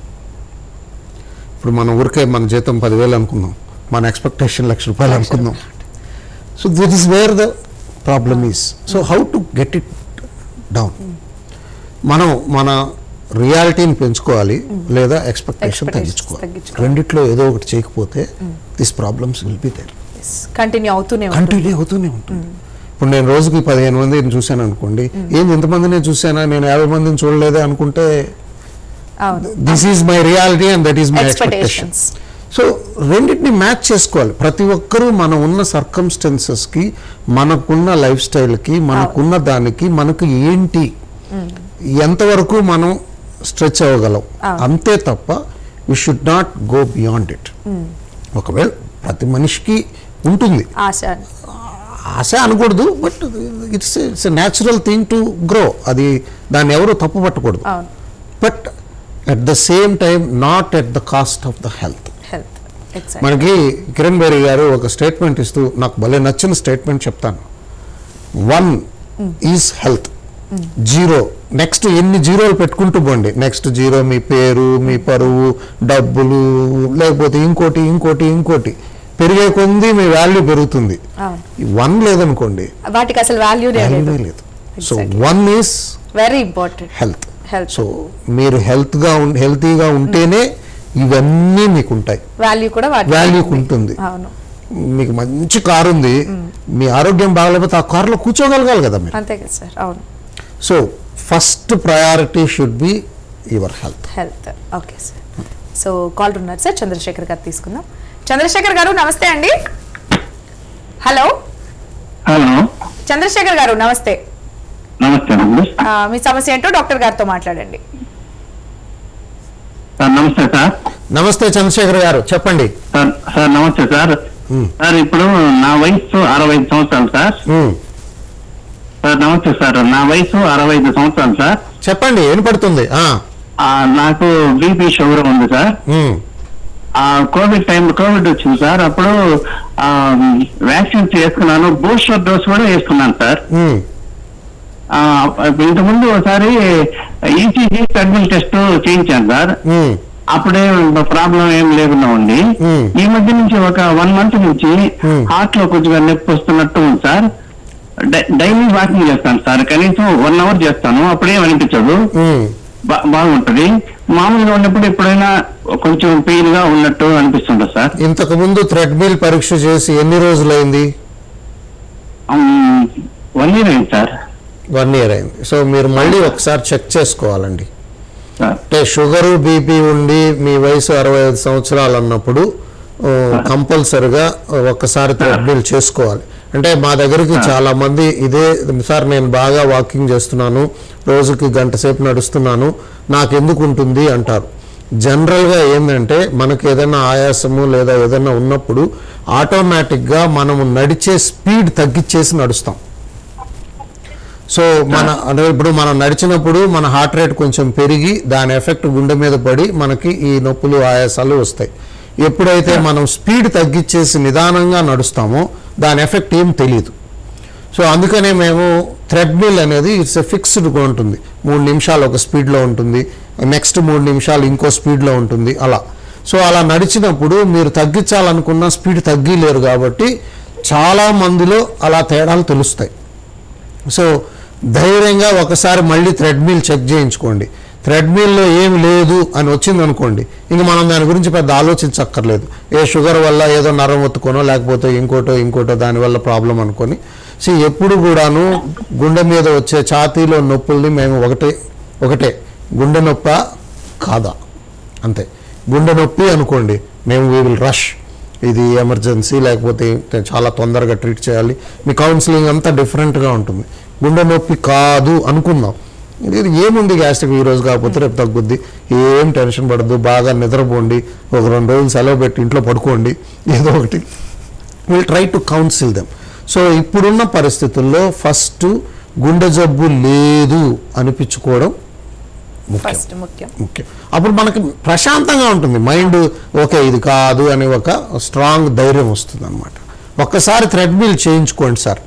Speaker 2: ఇప్పుడు మన ఊరికే మన జీతం పదివేలు అనుకుందాం మన ఎక్స్పెక్టేషన్ లక్ష రూపాయలు అనుకుందాం so that is where the problem is so how to get it down మనం మన రియాలిటీని పెంచుకోవాలి లేదా ఎక్స్పెక్టేషన్
Speaker 1: Expectations
Speaker 2: తగ్గించుకోవాలి
Speaker 1: తగ్గించుకోవాలి.
Speaker 2: రెండిట్లో ఏదో ఒకటి చేయకపోతే this problems will be there
Speaker 1: continue అవుతూనే ఉంటుంది
Speaker 2: కంటిన్యూ అవుతూనే ఉంటుంది ఇప్పుడు నేను రోజుకి పదిహేను మందిని చూశాను అనుకోండి ఏంది ఇంతమందినే చూశానా నేను యాభై మందిని చూడలేదే అనుకుంటే
Speaker 1: అవును
Speaker 2: this is my reality and that is my expectation
Speaker 1: expectations
Speaker 2: so రెండింటిని మ్యాచ్ చేసుకోవాలి ప్రతి ఒక్కరూ మనం ఉన్న సర్కమ్స్టెన్సెస్కి మనకున్న లైఫ్ స్టైల్కి మనకున్న దానికి మనకు ఏంటి ఎంతవరకు మనం స్ట్రెచ్ అవ్వగలం
Speaker 1: అవును.
Speaker 2: అంతే తప్ప we should not go beyond it ఒకవేళ ప్రతి మనిషికి ఉంటుంది
Speaker 1: ఆశ
Speaker 2: ఆశ అనకూడదు but it's it's natural thing to grow అది దాన్ని ఎవరు తప్పు పట్టకూడదు
Speaker 1: అవును
Speaker 2: but at the same time not at the cost of the health
Speaker 1: health exact
Speaker 2: మనకి కిరణ్ బేరి గారు ఒక స్టేట్మెంట్ ఇస్తూ నాకు భలే నచ్చిన స్టేట్మెంట్ చెప్తాను one is health zero next ఎన్ని జీరోలు పెట్టుకుంటూ పోండి నెక్స్ట్ జీరో మీ పేరు మీ పరువు డబ్బులు లేకపోతే ఇంకోటి ఇంకోటి ఇంకోటి పెరిగే కొంది మీ వాల్యూ పెరుగుతుంది
Speaker 1: అవును.
Speaker 2: వన్ లేదనుకోండి
Speaker 1: వాటికి అసలు వాల్యూ
Speaker 2: వాల్యూనే
Speaker 1: లేదు
Speaker 2: లేదు so
Speaker 1: Exactly.
Speaker 2: One is
Speaker 1: very important
Speaker 2: health
Speaker 1: Health.
Speaker 2: So మీరు హెల్త్గా హెల్తీగా ఉంటేనే ఇవన్నీ మీకు ఉంటాయి
Speaker 1: వాల్యూ కూడా వాటి
Speaker 2: వాల్యూకి ఉంటుంది
Speaker 1: అవును
Speaker 2: మీకు మంచి కారు ఉంది మీ ఆరోగ్యం బాగలేకపోతే ఆ కారులో కూర్చోగలగాలి కదా మీరు
Speaker 1: అంతే కదా సార్ అవును
Speaker 2: so first priority should be your health
Speaker 1: health okay sir so call ఉన్నారు సార్ చంద్రశేఖర్ గారు తీసుకుందాం చంద్రశేఖర్ గారు నమస్తే అండి హలో
Speaker 3: హలో
Speaker 1: చంద్రశేఖర్ గారు నమస్తే
Speaker 3: నమస్తే అండి
Speaker 1: ఆ, మీ సమస్య ఏంటో డాక్టర్ గారితో మాట్లాడండి
Speaker 3: సార్ నమస్తే సార్
Speaker 2: నమస్తే చంద్రశేఖర్ గారు చెప్పండి
Speaker 3: సార్ సార్ నమస్తే సార్
Speaker 2: మ్మ్.
Speaker 3: సార్ ఇప్పుడు నా వయసు అరవై ఐదు సంవత్సరాలు సార్
Speaker 2: మ్మ్.
Speaker 3: సార్ నమస్తే సార్ నా వయసు అరవై ఐదు సంవత్సరాలు సార్
Speaker 2: చెప్పండి ఏం పడుతుంది ఆ,
Speaker 3: ఆ, నాకు బీపీ షుగర్ ఉంది సార్
Speaker 2: మ్మ్.
Speaker 3: ఆ కోవిడ్ టైం కోవిడ్ వచ్చింది సార్ అప్పుడు వ్యాక్సిన్స్ వేసుకున్నాను బూస్టర్ డోస్ కూడా వేసుకున్నాను సార్
Speaker 2: మ్మ్.
Speaker 3: ఆ, ఇంతకుముందు ఒకసారి ఈసీజీ టర్మిల్ టెస్ట్ చేయించాను సార్
Speaker 2: మ్మ్.
Speaker 3: అప్పుడే ప్రాబ్లం ఏం లేకుండా ఉంది
Speaker 2: Hmm.
Speaker 3: ఈ మధ్య నుంచి ఒక వన్ మంత్ నుంచి
Speaker 2: Hmm.
Speaker 3: హార్ట్ లో కొద్దిగా నొప్పి వస్తున్నట్టు ఉంది సార్ డై- డైలీ వాకింగ్ చేస్తాను సార్ కనీసం వన్ అవర్ చేస్తాను అప్పుడేం అనిపించదు
Speaker 2: మ్మ్.
Speaker 3: బా- బాగుంటది మామూలుగా ఉన్నప్పుడు ఎప్పుడైనా కొంచెం పెయిన్ గా ఉన్నట్టు అనిపిస్తుంటది సార్
Speaker 2: ఇంతకు ముందు థ్రెడ్మిల్ పరీక్ష చేసి ఎన్ని రోజులైంది
Speaker 3: వన్ ఇయర్ అయింది సార్
Speaker 2: వన్ ఇయర్ అయింది సో మీరు మళ్ళీ ఒకసారి చెక్ చేసుకోవాలండి
Speaker 3: సార్
Speaker 2: అంటే షుగరు బీపీ ఉండి మీ వయసు అరవై ఐదు సంవత్సరాలు అన్నప్పుడు ఆ, కంపల్సరిగా ఒక్కసారి థ్రెడ్మిల్ చేసుకోవాలి అంటే మా దగ్గరికి చాలా మంది ఇదే సార్ నేను బాగా వాకింగ్ చేస్తున్నాను రోజుకి గంట సేపు నడుస్తున్నాను నాకు ఎందుకు ఉంటుంది అంటారు జనరల్గా ఏంటంటే మనకి ఏదైనా ఆయాసము లేదా ఏదైనా ఉన్నప్పుడు ఆటోమేటిక్గా మనము నడిచే స్పీడ్ తగ్గించేసి నడుస్తాం సో మన అంటే ఇప్పుడు మనం నడిచినప్పుడు మన హార్ట్ రేట్ కొంచెం పెరిగి దాని ఎఫెక్ట్ గుండె మీద పడి మనకి ఈ నొప్పులు ఆయాసాలు వస్తాయి ఎప్పుడైతే మనం స్పీడ్ తగ్గించేసి నిదానంగా నడుస్తామో దాని ఎఫెక్ట్ ఏం తెలియదు సో అందుకనే మేము థ్రెడ్మిల్ అనేది ఇట్స్ ఎ ఫిక్స్డ్గా ఉంటుంది మూడు నిమిషాలు ఒక స్పీడ్లో ఉంటుంది నెక్స్ట్ మూడు నిమిషాలు ఇంకో స్పీడ్లో ఉంటుంది అలా సో అలా నడిచినప్పుడు మీరు తగ్గించాలనుకున్న స్పీడ్ తగ్గిలేరు కాబట్టి చాలా మందిలో అలా తేడాలు తెలుస్తాయి సో ధైర్యంగా ఒకసారి మళ్ళీ థ్రెడ్మిల్ చెక్ చేయించుకోండి థ్రెడ్మిల్లో ఏం లేదు అని వచ్చింది అనుకోండి ఇంక మనం దాని గురించి పెద్ద ఆలోచించక్కర్లేదు ఏ షుగర్ వల్ల ఏదో నరం ఒత్తుకోనో లేకపోతే ఇంకోటో ఇంకోటో దానివల్ల ప్రాబ్లం అనుకొని సో ఎప్పుడు కూడాను గుండె మీద వచ్చే ఛాతీలో నొప్పుల్ని మేము ఒకటే ఒకటే గుండె నొప్ప కాదా అంతే గుండె నొప్పి అనుకోండి మేము వీ విల్ రష్ ఇది ఎమర్జెన్సీ లేకపోతే చాలా తొందరగా ట్రీట్ చేయాలి మీ కౌన్సిలింగ్ అంతా డిఫరెంట్గా ఉంటుంది గుండె నొప్పి కాదు అనుకుందాం ఇది ఏముంది గ్యాస్ట్రిక్ ఈ రోజు కాకపోతే రేపు తగ్గుద్ది ఏం టెన్షన్ పడద్దు బాగా నిద్రపోండి ఒక రెండు రోజులు సెలవు పెట్టి ఇంట్లో పడుకోండి ఏదో ఒకటి will try to counsel them so ఇప్పుడున్న పరిస్థితుల్లో ఫస్ట్ గుండె జబ్బు లేదు అనిపించుకోవడం ముఖ్యం
Speaker 1: ఫస్ట్ ముఖ్యం
Speaker 2: ముఖ్యం అప్పుడు మనకి ప్రశాంతంగా ఉంటుంది మైండ్ ఓకే ఇది కాదు అని ఒక స్ట్రాంగ్ ధైర్యం వస్తుంది అనమాట ఒక్కసారి థ్రెడ్మిల్ చేయించుకోండి సార్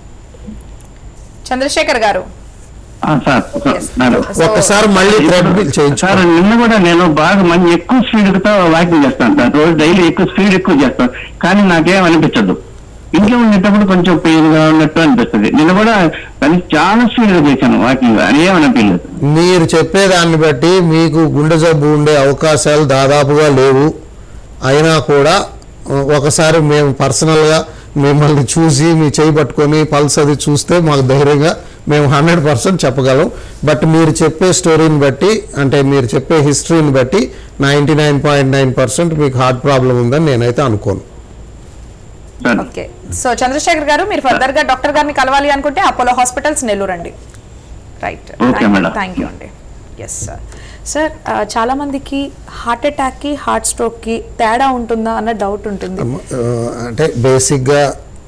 Speaker 1: చంద్రశేఖర్ గారు
Speaker 3: ఆ, సార్
Speaker 1: Yes.
Speaker 3: మేడం
Speaker 1: So-
Speaker 2: ఒక్కసారి మళ్ళీ థ్రెడ్మిల్
Speaker 3: సార్
Speaker 2: చేయించుకోండి
Speaker 3: నిన్న కూడా నేను బాగా మంచి ఎక్కువ స్పీడ్ తో వాకింగ్ చేస్తాను సార్ రోజు డైలీ ఎక్కువ స్పీడ్ ఎక్కువ చేస్తాను కానీ నాకేం అనిపించదు ఇంట్లో ఉండేటప్పుడు కొంచెం పెయిన్ గా ఉన్నట్టు అనిపిస్తుంది నిన్న కూడా కానీ చాలా స్పీడ్ గా చేశాను వాకింగ్ అని ఏం అనిపించలేదు
Speaker 2: మీరు చెప్పేదాన్ని బట్టి మీకు గుండె జబ్బు ఉండే అవకాశాలు దాదాపుగా లేవు అయినా కూడా ఆ, ఒకసారి మేము పర్సనల్గా మిమ్మల్ని చూసి మీ చేయి పట్టుకొని పల్స్ అది చూస్తే మాకు ధైర్యంగా మేము హండ్రెడ్ పర్సెంట్ చెప్పగలం బట్ మీరు చెప్పే స్టోరీని బట్టి అంటే మీరు చెప్పే హిస్టరీని బట్టి ninety nine point nine percent మీకు హార్ట్ ప్రాబ్లం ఉందని నేనైతే అనుకోను
Speaker 3: సార్
Speaker 1: ఓకే సో చంద్రశేఖర్ గారు మీరు ఫర్దర్ గా డాక్టర్ గారిని కలవాలి అనుకుంటే అపోలో హాస్పిటల్స్ నెల్లూరు అండి right
Speaker 3: Okay, madam.
Speaker 1: Thank you అండి ఎస్ సార్ సార్ చాలా మందికి హార్ట్ అటాక్ కి హార్ట్ స్ట్రోక్ కి తేడా ఉంటుందా అన్న డౌట్ ఉంటుంది
Speaker 2: ఆ, అంటే బేసిక్గా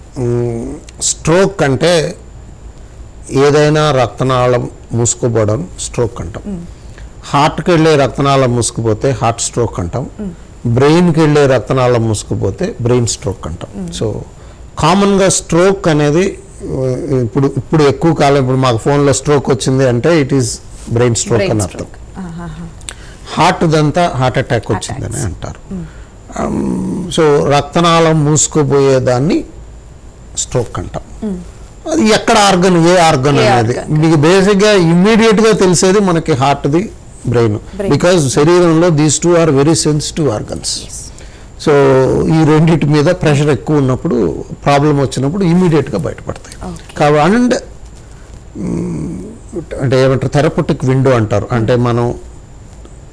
Speaker 2: స్ట్రోక్ అంటే ఏదైనా రక్తనాళం మూసుకుపోవడం స్ట్రోక్ అంటాం హార్ట్కి వెళ్ళే రక్తనాళం మూసుకుపోతే హార్ట్ స్ట్రోక్ అంటాం బ్రెయిన్కి వెళ్ళే రక్తనాళం మూసుకుపోతే బ్రెయిన్ స్ట్రోక్ అంటాం సో కామన్గా స్ట్రోక్ అనేది ఆ, ఇప్పుడు ఇప్పుడు ఎక్కువ కాలం ఇప్పుడు మాకు ఫోన్లో స్ట్రోక్ వచ్చింది అంటే it is brain stroke
Speaker 1: brain
Speaker 2: అని అర్థం
Speaker 1: స్ట్రోక్
Speaker 2: హార్ట్ దంతా హార్ట్ అటాక్ వచ్చిందని అంటారు సో రక్తనాళం మూసుకుపోయేదాన్ని స్ట్రోక్ అంటాం అది ఎక్కడ ఆర్గన్ ఏ ఆర్గన్
Speaker 1: ఏ
Speaker 2: అనేది
Speaker 1: organ.
Speaker 2: మీకు బేసిక్గా ఇమ్మీడియట్గా తెలిసేది మనకి హార్ట్ది బ్రెయిన్
Speaker 1: Brain.
Speaker 2: బికాజ్ శరీరంలో these two are very sensitive organs so ఈ రెండింటి మీద ప్రెషర్ ఎక్కువ ఉన్నప్పుడు ప్రాబ్లం వచ్చినప్పుడు ఇమీడియట్గా బయటపడతాయి
Speaker 1: Okay.
Speaker 2: కాబట్టి అండ్ అంటే ఏమంటారు థెరపటిక్ విండో అంటారు అంటే మనం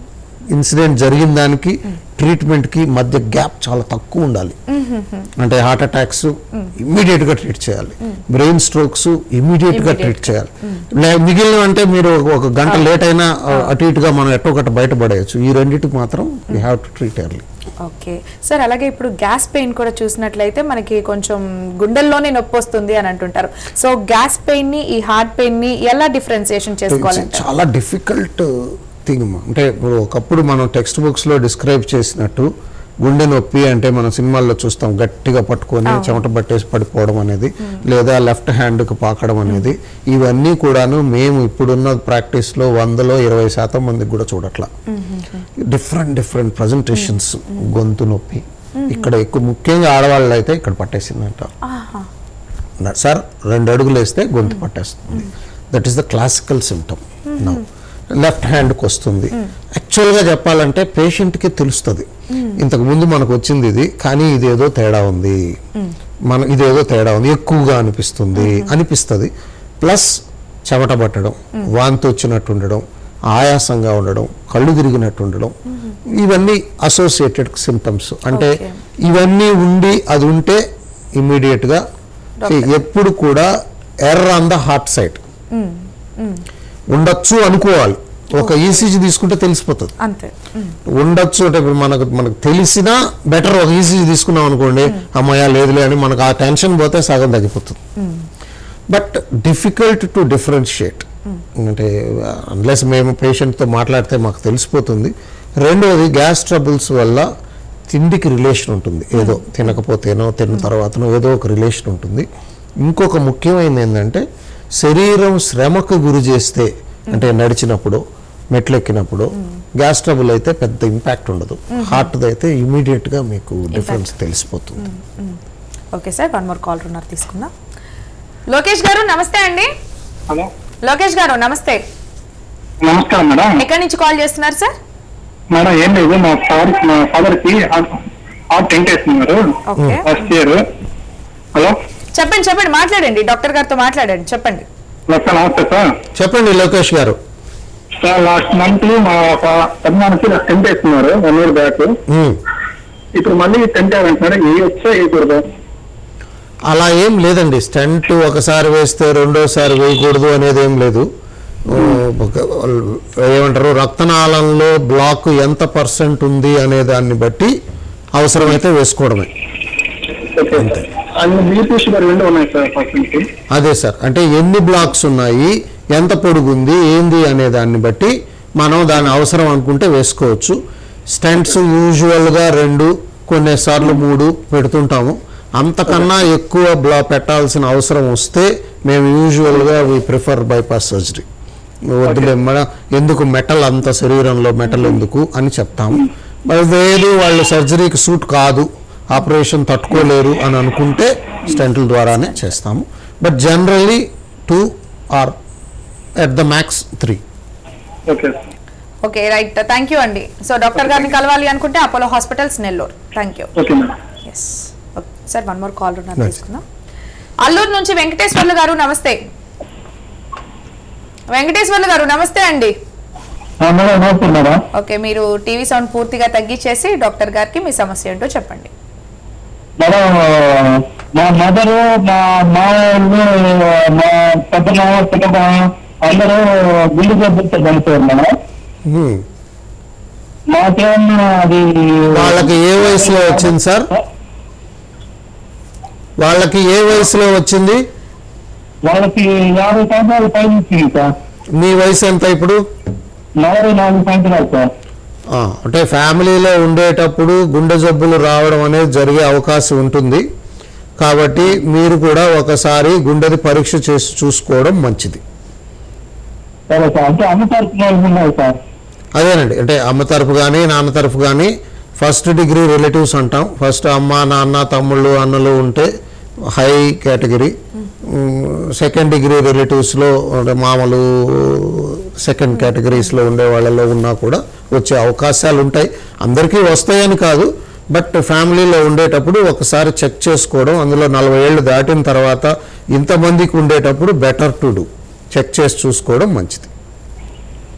Speaker 2: ఇన్సిడెంట్ జరిగిన దానికి ట్రీట్మెంట్కి మధ్య గ్యాప్ చాలా తక్కువ ఉండాలి అంటే హార్ట్ అటాక్స్ ఇమ్మీడియట్ గా ట్రీట్ చేయాలి బ్రెయిన్ స్ట్రోక్స్ ఇమ్మీడియట్ గా ట్రీట్ చేయాలి లే- మిగిలిన అంటే మీరు ఒక- ఒక గంట లేట్ అయినా ఆ, అటు ఇటుగా మనం ఎట్టో ఒకటి బయటపడేయచ్చు ఈ రెండింటికి మాత్రం we have to treat early
Speaker 1: okay sir అలాగే ఇప్పుడు గ్యాస్ పెయిన్ కూడా చూసినట్లయితే మనకి కొంచెం గుండెల్లోనే నొప్పి వస్తుంది అని అంటుంటారు సో గ్యాస్ పెయిన్ ని ఈ హార్ట్ పెయిన్ ని ఎలా డిఫరెన్సియేషన్ చేసుకోవాలంటే
Speaker 2: చాలా డిఫికల్ట్ థింగ్ అంటే ఇప్పుడు ఒకప్పుడు మనం టెక్స్ట్ బుక్స్ లో డిస్క్రైబ్ చేసినట్టు గుండె నొప్పి అంటే మనం సినిమాల్లో చూస్తాం గట్టిగా పట్టుకొని చెమట పట్టేసి పడిపోవడం అనేది లేదా లెఫ్ట్ హ్యాండ్కి పాకడం అనేది ఇవన్నీ కూడాను మేము ఇప్పుడున్న ప్రాక్టీస్లో వందలో ఇరవై శాతం మందికి కూడా చూడట్లా డిఫరెంట్ డిఫరెంట్ ప్రజెంటేషన్స్ గొంతు నొప్పి ఇక్కడ ఎక్కువ ముఖ్యంగా ఆడవాళ్ళు అయితే ఇక్కడ పట్టేసిందంట నా- సార్ రెండు అడుగులు వేస్తే గొంతు పట్టేస్తుంది that is the classical symptom left హ్యాండ్కి వస్తుంది యాక్చువల్గా చెప్పాలంటే పేషెంట్కి తెలుస్తుంది ఇంతకు ముందు మనకు వచ్చింది ఇది కానీ ఇదేదో తేడా ఉంది మన ఇదేదో తేడా ఉంది ఎక్కువగా అనిపిస్తుంది అనిపిస్తుంది ప్లస్ చెమట పట్టడం వాంతి వచ్చినట్టు ఉండడం ఆయాసంగా ఉండడం కళ్ళు తిరిగినట్టు ఉండడం ఇవన్నీ అసోసియేటెడ్ సిమ్టమ్స్ అంటే
Speaker 1: Okay.
Speaker 2: ఇవన్నీ ఉండి అది ఉంటే ఇమ్మీడియట్గా ఎప్పుడు కూడా ఎర్ర ఆన్ ద హార్ట్ సైడ్ ఉండొచ్చు అనుకోవాలి ఒక ఈసీజీ తీసుకుంటే తెలిసిపోతుంది
Speaker 1: అంతే ఉమ్.
Speaker 2: ఉండొచ్చు అంటే ఇప్పుడు మనకు మనకు తెలిసినా బెటర్ ఒక ఈసీజీ తీసుకున్నాం అనుకోండి అమ్మయ్య లేదులే అని మనకు ఆ టెన్షన్ పోతే సగం తగ్గిపోతుంది బట్ డిఫికల్ట్ టు డిఫరెన్షియేట్ అంటే అన్లెస్ మేము పేషెంట్తో మాట్లాడితే మాకు తెలిసిపోతుంది రెండవది గ్యాస్ ట్రబుల్స్ వల్ల తిండికి రిలేషన్ ఉంటుంది ఏదో తినకపోతేనో తిన్న తర్వాతనో ఏదో ఒక రిలేషన్ ఉంటుంది ఇంకొక ముఖ్యమైనది ఏంటంటే శరీరం శ్రమకు గురి చేస్తే అంటే నడిచినప్పుడు మెట్లెక్కినప్పుడు గ్యాస్ ట్రబుల్ అయితే పెద్ద ఇంపాక్ట్ ఉండదు హార్ట్ది అయితే ఇమీడియట్గా మీకు డిఫరెన్స్ తెలిసిపోతుంది
Speaker 1: okay sir one more call ఉన్నారు తీసుకుందాం లోకేష్ గారు నమస్తే అండి
Speaker 6: హలో
Speaker 1: లోకేష్ గారు నమస్తే
Speaker 6: నమస్కారం మేడం
Speaker 1: ఎక్కడి నుంచి కాల్ చేస్తున్నారు సార్
Speaker 6: మేడం ఏం లేదు మా ఫాదర్ మా ఫాదర్ కి హార్ట్ టెంట్ వేస్తున్నారు
Speaker 1: ఓకే
Speaker 6: ఫస్ట్ ఇయర్ హలో
Speaker 1: చెప్పండి చెప్పండి మాట్లాడండి డాక్టర్ గారితో మాట్లాడండి చెప్పండి
Speaker 6: సార్ నమస్తే సార్
Speaker 2: చెప్పండి లోకేష్ గారు
Speaker 6: సార్ లాస్ట్ మంత్ మా పెద్దనాన్నకి టెంట్ వేస్తున్నారు వన్ ఇయర్ బ్యాక్
Speaker 2: ఉమ్.
Speaker 6: ఇప్పుడు మళ్ళీ టెంట్ వేయాలంటున్నారు ఏ వచ్చా వేయకూడదు
Speaker 2: అలా ఏం లేదండి స్టంట్ ఒకసారి వేస్తే రెండోసారి వేయకూడదు అనేది ఏం లేదు ఓ, ఒక- ఏమంటారు రక్తనాళంలో బ్లాక్ ఎంత పర్సెంట్ ఉంది అనే దాన్ని బట్టి అవసరమైతే వేసుకోవడమే
Speaker 6: ఓకే అన్ని బీపీ షుగర్ రెండు ఉన్నాయి సార్ పర్సెంట్
Speaker 2: అదే సార్ అంటే ఎన్ని బ్లాక్స్ ఉన్నాయి ఎంత పొడుగు ఉంది ఏంది అనే దాన్ని బట్టి మనం దాని అవసరం అనుకుంటే వేసుకోవచ్చు స్టెంట్స్ యూజువల్గా రెండు కొన్నిసార్లు మూడు పెడుతుంటాము అంతకన్నా ఎక్కువ బ్లా పెట్టాల్సిన అవసరం వస్తే మేము యూజువల్గా వి ప్రిఫర్ బైపాస్ సర్జరీ వద్దులే మేడం ఎందుకు మెటల్ అంత శరీరంలో మెటల్ ఎందుకు అని చెప్తాము మరి లేదు వాళ్ళు సర్జరీకి సూట్ కాదు ఆపరేషన్ తట్టుకోలేరు అని అనుకుంటే స్టెంట్ల ద్వారానే చేస్తాము but generally two or at the max three
Speaker 6: okay
Speaker 1: okay right thank you అండి సో డాక్టర్ గారిని కలవాలి అనుకుంటే Apollo hospitals Nellore thank you
Speaker 6: okay madam
Speaker 1: yes sir one more call ఉన్నారు
Speaker 2: Right.
Speaker 1: తీసుకుందాం అల్లూరు నుంచి వెంకటేశ్వర్లు గారు నమస్తే వెంకటేశ్వర్లు గారు నమస్తే అండి
Speaker 6: మేడం నమస్తే మేడం
Speaker 1: ఓకే మీరు టీవీ సౌండ్ పూర్తిగా తగ్గించేసి డాక్టర్ గారికి మీ సమస్య ఏంటో చెప్పండి
Speaker 6: మేడం మా మదరు మా మామయ్యలు మా పెద్ద పెద్ద అందరూ గుండె జబ్బులతో చనిపోయారు మేడం మాకేమన్నా అది
Speaker 2: వాళ్ళకి ఏ వయసులో వచ్చింది సార్ వాళ్ళకి ఏ వయసులో వచ్చింది
Speaker 6: వాళ్ళకి యాభై సంవత్సరాలు పైన ఇచ్చింది సార్
Speaker 2: మీ వయసు ఎంత ఇప్పుడు
Speaker 6: నలభై నాలుగు సంవత్సరాలు సార్
Speaker 2: ఆ, అంటే ఫ్యామిలీలో ఉండేటప్పుడు గుండె జబ్బులు రావడం అనేది జరిగే అవకాశం ఉంటుంది కాబట్టి మీరు కూడా ఒకసారి గుండెది పరీక్ష చేసి చూసుకోవడం మంచిది
Speaker 6: సరే సార్ అంటే అన్ని తరపున ఉన్నాయి సార్
Speaker 2: అదేనండి అంటే అమ్మ తరపు కానీ నాన్న తరపు కానీ ఫస్ట్ డిగ్రీ రిలేటివ్స్ అంటాం ఫస్ట్ అమ్మ నాన్న తమ్ముళ్ళు అన్నలు ఉంటే హై కేటగిరీ సెకండ్ డిగ్రీ రిలేటివ్స్లో అంటే మామూలు సెకండ్ కేటగిరీస్లో ఉండే వాళ్ళలో ఉన్నా కూడా వచ్చే అవకాశాలు ఉంటాయి అందరికీ వస్తాయని కాదు బట్ ఫ్యామిలీలో ఉండేటప్పుడు ఒకసారి చెక్ చేసుకోవడం అందులో నలభై ఏళ్ళు దాటిన తర్వాత ఇంతమందికి ఉండేటప్పుడు బెటర్ టు డూ చెక్ చేసి చూసుకోవడం మంచిది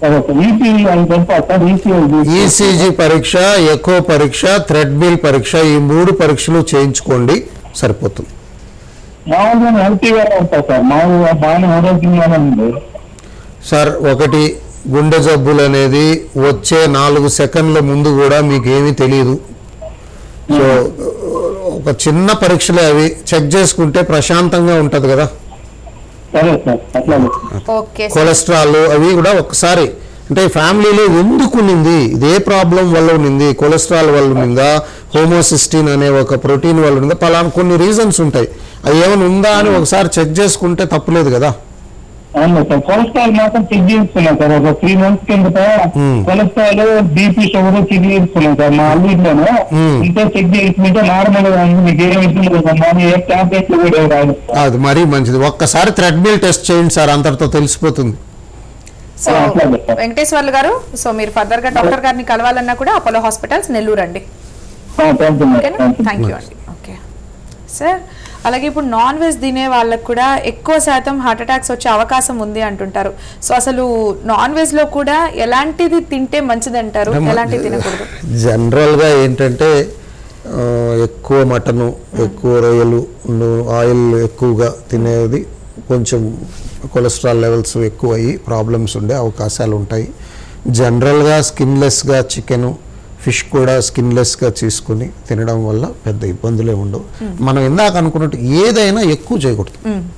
Speaker 6: సరే సార్ ఈసీ అని చెప్పా సార్ ఈసీ
Speaker 2: ఈసీజీ పరీక్ష ఎకో పరీక్ష థ్రెడ్మిల్ పరీక్ష ఈ మూడు పరీక్షలు చేయించుకోండి సరిపోతుంది
Speaker 6: మామూలుగా హెల్తీగానే ఉంటా సార్ మామూలుగా బాగానే ఆరోగ్యంగానే ఉంది
Speaker 2: సార్ ఒకటి గుండె జబ్బులు అనేది వచ్చే నాలుగు సెకండ్ల ముందు కూడా మీకు ఏమీ తెలియదు సో ఒక చిన్న పరీక్షలే అవి చెక్ చేసుకుంటే ప్రశాంతంగా ఉంటుంది కదా
Speaker 6: సరే సార్ అట్లాగే
Speaker 1: ఓకే సార్
Speaker 2: కొలెస్ట్రాల్ అవి కూడా ఒకసారి అంటే ఫ్యామిలీలో ఎందుకు ఉన్నింది ఇదే ప్రాబ్లం వల్ల ఉన్నింది కొలెస్ట్రాల్ వల్ల ఉన్నిందా హోమోసిస్టిన్ అనే ఒక ప్రోటీన్ వల్ల ఉన్నదా పలానా కొన్ని రీజన్స్ ఉంటాయి అది ఏమైనా ఉందా అని ఒకసారి చెక్ చేసుకుంటే తప్పులేదు కదా
Speaker 6: అవును సార్ కొలెస్ట్రాల్ మాత్రం చెక్ చేస్తున్నాం సార్ ఒక త్రీ మంత్స్ కిందట
Speaker 2: Hmm.
Speaker 6: Cholesterol BP sugar check చేస్తున్నాం సార్ మా అల్లుడిలోను
Speaker 2: Hmm.
Speaker 6: ఇంతే చెక్ చేస్తుంటే నార్మల్ గా ఉంది మీకు ఏమి ఇబ్బంది లేదు కానీ ఏ టాబ్లెట్లు కూడా రాదు
Speaker 2: అది మరీ మంచిది ఒక్కసారి థ్రెడ్మిల్ టెస్ట్ చేయండి సార్ అంతటితో తెలిసిపోతుంది
Speaker 1: సో
Speaker 6: ఆ, అట్లాగే సార్.
Speaker 1: వెంకటేశ్వర్లు గారు సో మీరు ఫర్దర్ గా డాక్టర్ గారిని కలవాలన్నా కూడా అపోలో హాస్పిటల్స్ నెల్లూరు అండి
Speaker 6: థ్యాంక్ యూ
Speaker 1: ఓకేనా థ్యాంక్ యూ అండి ఓకే సార్ అలాగే ఇప్పుడు నాన్ వెజ్ తినే వాళ్ళకు కూడా ఎక్కువ శాతం హార్ట్ అటాక్స్ వచ్చే అవకాశం ఉంది అంటుంటారు సో అసలు నాన్ వెజ్ లో కూడా ఎలాంటిది తింటే మంచిది అంటారు ఎలాంటిది తినకూడదు
Speaker 2: జనరల్గా ఏంటంటే ఆ, ఎక్కువ మటను ఎక్కువ రొయ్యలు ను- ఆయిల్ ఎక్కువగా తినేది కొంచెం కొలెస్ట్రాల్ లెవెల్స్ ఎక్కువ అయ్యి ప్రాబ్లమ్స్ ఉండే అవకాశాలు ఉంటాయి జనరల్గా స్కిన్లెస్గా చికెను ఫిష్ కూడా స్కిన్లెస్గా తీసుకుని తినడం వల్ల పెద్ద ఇబ్బందులే ఉండవు మనం ఇందాక అనుకున్నట్టు ఏదైనా ఎక్కువ చేయకూడదు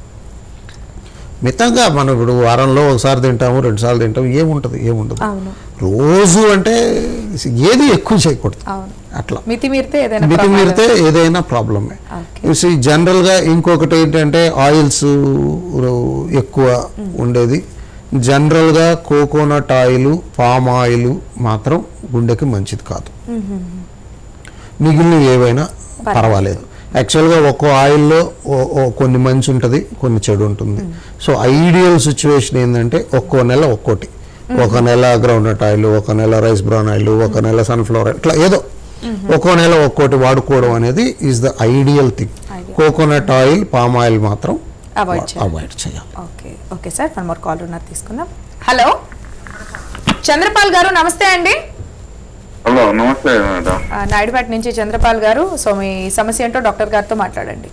Speaker 2: మితంగా మనం ఇప్పుడు వారంలో ఒకసారి తింటాము రెండుసార్లు తింటాము ఏముంటుంది ఏముండదు
Speaker 1: అవును
Speaker 2: రోజు అంటే ఏది ఎక్కువ చేయకూడదు
Speaker 1: అవును
Speaker 2: అట్లా
Speaker 1: మితి మీరితే ఏదైనా
Speaker 2: మితి
Speaker 1: ప్రమాదం.
Speaker 2: మీరితే ఏదైనా ప్రాబ్లమే
Speaker 1: Okay.
Speaker 2: జనరల్గా ఇంకొకటి ఏంటంటే ఆయిల్స్ ఎక్కువ ఉండేది జనరల్గా కోకోనట్ ఆయిల్ పామ్ ఆయిల్ మాత్రం గుండెకి మంచిది కాదు మిగిలినవి ఏవైనా పర్వాలేదు యాక్చువల్గా ఒక్కో ఆయిల్లో ఓ- ఓ కొన్ని మంచి ఉంటుంది కొన్ని చెడు ఉంటుంది సో ఐడియల్ సిచ్యువేషన్ ఏంటంటే ఒక్కో నెల ఒక్కోటి ఒక నెల గ్రౌండ్నట్ ఆయిల్ ఒక నెల రైస్ బ్రౌన్ ఆయిల్ ఒక నెల సన్ఫ్లవర్ ఆయిల్ ఇట్లా ఏదో ఒక్కో నెల ఒక్కోటి వాడుకోవడం అనేది is the ideal thing coconut oil palm oil మాత్రం
Speaker 1: అవాయిడ్ చేయాలి
Speaker 2: అవాయిడ్ చేయాలి
Speaker 1: okay okay sir one more call ఉన్నారు తీసుకుందాం హలో చంద్రపాల్ గారు నమస్తే అండి
Speaker 3: హలో నమస్తే మేడం
Speaker 1: ఆ, నాయుడుపేట నుంచి చంద్రపాల్ గారు సో మీ సమస్య ఏంటో డాక్టర్ గారితో మాట్లాడండి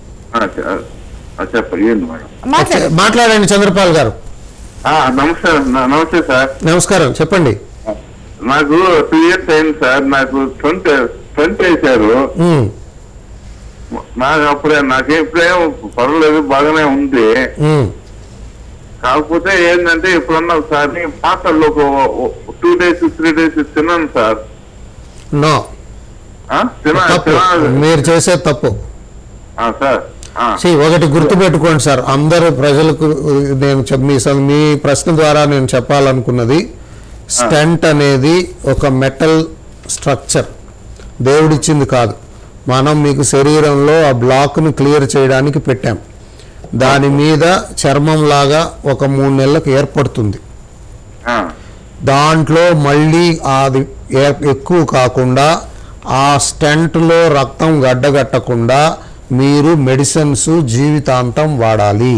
Speaker 3: చెప్పండి ఏంది మేడం
Speaker 1: మాట్లాడండి
Speaker 2: మాట్లాడండి చంద్రపాల్ గారు
Speaker 3: ఆ, నమస్తే న- నమస్తే సార్
Speaker 2: నమస్కారం చెప్పండి
Speaker 3: నాకు టూ ఇయర్స్ అయింది సార్ నాకు ట్వంట్ ట్వంట్ వేశారు
Speaker 2: ఉమ్,
Speaker 3: నాకు అప్పుడే నాకే ఇప్పుడేం పర్వాలేదు బాగానే ఉంది
Speaker 2: ఉమ్.
Speaker 3: కాకపోతే ఏంటంటే ఇప్పుడున్న ఒకసారి మాటల్లో ఒక టూ డేస్ త్రీ డేస్ తిన్నాను సార్
Speaker 2: నో
Speaker 3: ఆ? తినా
Speaker 2: తప్పు
Speaker 3: తినా
Speaker 2: మీరు చేసే తప్పు
Speaker 3: ఆ, సార్ ఆ,
Speaker 2: See, ఒకటి గుర్తుపెట్టుకోండి సార్ అందరు ప్రజలకు uh, నేను చెప్- మీ స- మీ ప్రశ్న ద్వారా నేను చెప్పాలనుకున్నది స్టెంట్ అనేది ఒక మెటల్ స్ట్రక్చర్ దేవుడిచ్చింది కాదు మనం మీకు శరీరంలో ఆ బ్లాక్ను క్లియర్ చేయడానికి పెట్టాం దాని మీద చర్మం లాగా ఒక మూడు నెలలకు ఏర్పడుతుంది
Speaker 3: ఆ,
Speaker 2: దాంట్లో మళ్ళీ అది ఏ- ఎక్కువ కాకుండా ఆ స్టెంట్లో రక్తం గడ్డగట్టకుండా మీరు మెడిసిన్స్ జీవితాంతం వాడాలి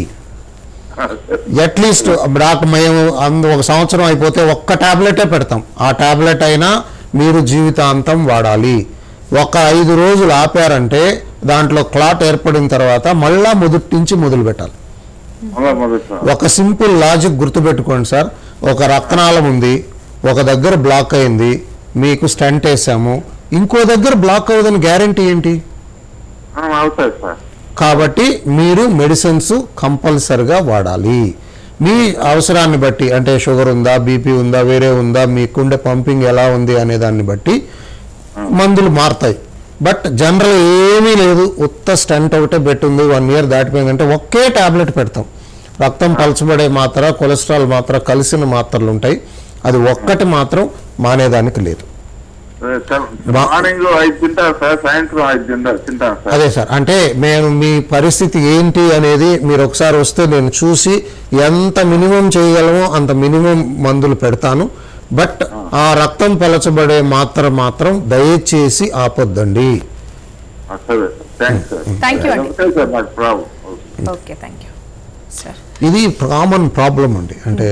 Speaker 2: అట్లీస్ట్ నాకు మేము అందు ఒక సంవత్సరం అయిపోతే ఒక్క టాబ్లెటే పెడతాం ఆ టాబ్లెట్ అయినా మీరు జీవితాంతం వాడాలి ఒక ఐదు రోజులు ఆపారంటే దాంట్లో క్లాట్ ఏర్పడిన తర్వాత మళ్ళా మొదటి నుంచి మొదలు పెట్టాలి
Speaker 3: అలా మొదటి సార్
Speaker 2: ఒక సింపుల్ లాజిక్ గుర్తుపెట్టుకోండి సార్ ఒక రక్తనాళం ఉంది ఒక దగ్గర బ్లాక్ అయింది మీకు స్టంట్ వేసాము ఇంకో దగ్గర బ్లాక్ అవ్వదని గ్యారంటీ ఏంటి
Speaker 3: ఆ, అవుతాయి సార్
Speaker 2: కాబట్టి మీరు మెడిసిన్స్ కంపల్సరిగా వాడాలి మీ అవసరాన్ని బట్టి అంటే షుగర్ ఉందా బీపీ ఉందా వేరే ఉందా మీకుండే పంపింగ్ ఎలా ఉంది అనే దాన్ని బట్టి మందులు మారుతాయి బట్ జనరల్ ఏమీ లేదు ఉత్త స్టంట్ ఒకటే పెట్టింది వన్ ఇయర్ దాటిపోయిందంటే ఒకే టాబ్లెట్ పెడతాం రక్తం పలచబడే మాత్ర కొలెస్ట్రాల్ మాత్ర కలిసిన మాత్రలు ఉంటాయి అది ఒక్కటి మాత్రం మానేదానికి లేదు
Speaker 3: సరే, సార్
Speaker 2: మా-
Speaker 3: మార్నింగ్ ఐదు తింటాను సార్ సాయంత్రం ఐదు తింటా తింటాను సార్
Speaker 2: అదే సార్ అంటే నేను మీ పరిస్థితి ఏంటి అనేది మీరు ఒకసారి వస్తే నేను చూసి ఎంత మినిమం చేయగలమో అంత మినిమం మందులు పెడతాను బట్ ఆ రక్తం పలచబడే మాత్ర మాత్రం దయచేసి ఆపొద్దండి
Speaker 3: ఆ, సరే sir thanks sir
Speaker 1: Thank you అండి.
Speaker 3: ఒకటే సార్ నాకు problem
Speaker 1: okay thank you sir
Speaker 2: ఇది కామన్ ప్రాబ్లం అండి అంటే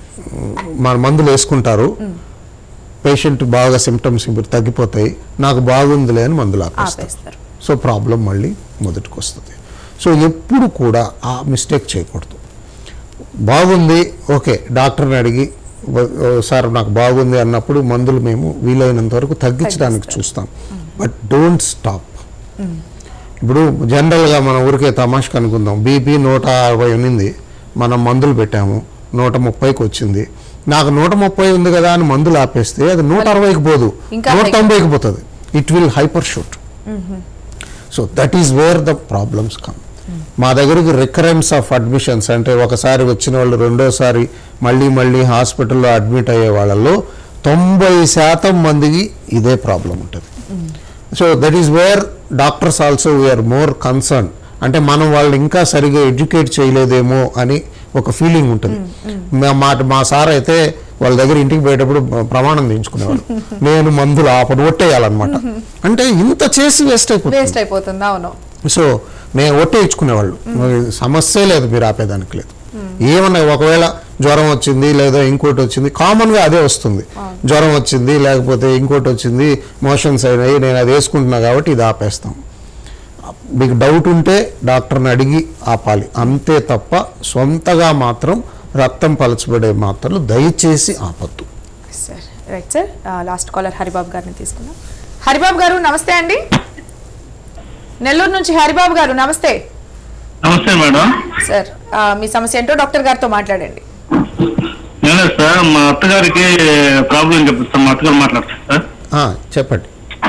Speaker 2: మన మందులు వేసుకుంటారు పేషెంట్ బాగా సిమ్టమ్స్ ఇప్పుడు తగ్గిపోతాయి నాకు బాగుందిలే అని మందులు ఆపేస్తారు
Speaker 1: ఆపేస్తారు
Speaker 2: సో ప్రాబ్లం మళ్ళీ మొదటికి వస్తుంది సో ఎప్పుడు కూడా ఆ మిస్టేక్ చేయకూడదు బాగుంది ఓకే డాక్టర్ని అడిగి "వ- ఓ, సార్ నాకు బాగుంది అన్నప్పుడు మందులు మేము వీలైనంత వరకు తగ్గించడానికి చూస్తాం బట్ డోంట్ స్టాప్ ఇప్పుడు జనరల్గా మన ఊరికే తమాషకు అనుకుందాం బీపీ నూట అరవై ఉన్నింది మనం మందులు పెట్టాము నూట ముప్పైకి వచ్చింది నాకు నూట ముప్పై ఉంది కదా అని మందులు ఆపేస్తే అది నూట అరవైకి పోదు
Speaker 1: ఇంకా
Speaker 2: నూట
Speaker 1: హై-
Speaker 2: తొంభైకి పోతుంది it will hyper shoot so that is where the problems come మా దగ్గరకు రికరెన్స్ ఆఫ్ అడ్మిషన్స్ అంటే ఒకసారి వచ్చిన వాళ్ళు రెండోసారి మళ్ళీ మళ్ళీ హాస్పిటల్లో అడ్మిట్ అయ్యే వాళ్ళలో తొంభై శాతం మందికి ఇదే ప్రాబ్లం ఉంటుంది so that is where doctors also we are more concern అంటే మనం వాళ్ళని ఇంకా సరిగా ఎడ్యుకేట్ చేయలేదేమో అని ఒక ఫీలింగ్ ఉంటుంది మా- మా మా సార్ అయితే వాళ్ళ దగ్గర ఇంటికి పోయేటప్పుడు ప్రమాణం తీయించుకునేవాడు నేను మందులు ఆపను ఒట్టేయాలన్నమాట అంటే ఇంత చేసి వేస్ట్ అయిపోతుంది
Speaker 1: వేస్ట్ అయిపోతుంది అవును
Speaker 2: సో నేను ఒట్టేయించుకునేవాళ్ళు మరి సమస్య లేదు మీరు ఆపేదానికి లేదు ఏమన్నా ఒకవేళ జ్వరం వచ్చింది లేదా ఇంకోటి వచ్చింది కామన్గా అదే వస్తుంది జ్వరం వచ్చింది లేకపోతే ఇంకోటి వచ్చింది మోషన్స్ అయినాయి నేను అది వేసుకుంటున్నా కాబట్టి ఇది ఆపేస్తాం మీకు డౌట్ ఉంటే డాక్టర్ని అడిగి ఆపాలి అంతే తప్ప సొంతగా మాత్రం రక్తం పలచబడే మాత్రలు దయచేసి ఆపద్దు
Speaker 1: sir right sir last caller Haribabu గారిని తీసుకుందాం హరిబాబు గారు నమస్తే అండి నెల్లూరు నుంచి హరిబాబు గారు నమస్తే
Speaker 3: నమస్తే మేడం
Speaker 1: సార్ ఆ, మీ సమస్య ఏంటో డాక్టర్ గారితో మాట్లాడండి
Speaker 3: నేను సార్ మా అత్తగారికి ప్రాబ్లం చెప్తాను మా అత్తగారు మాట్లాడతాను సార్
Speaker 2: ఆ, చెప్పండి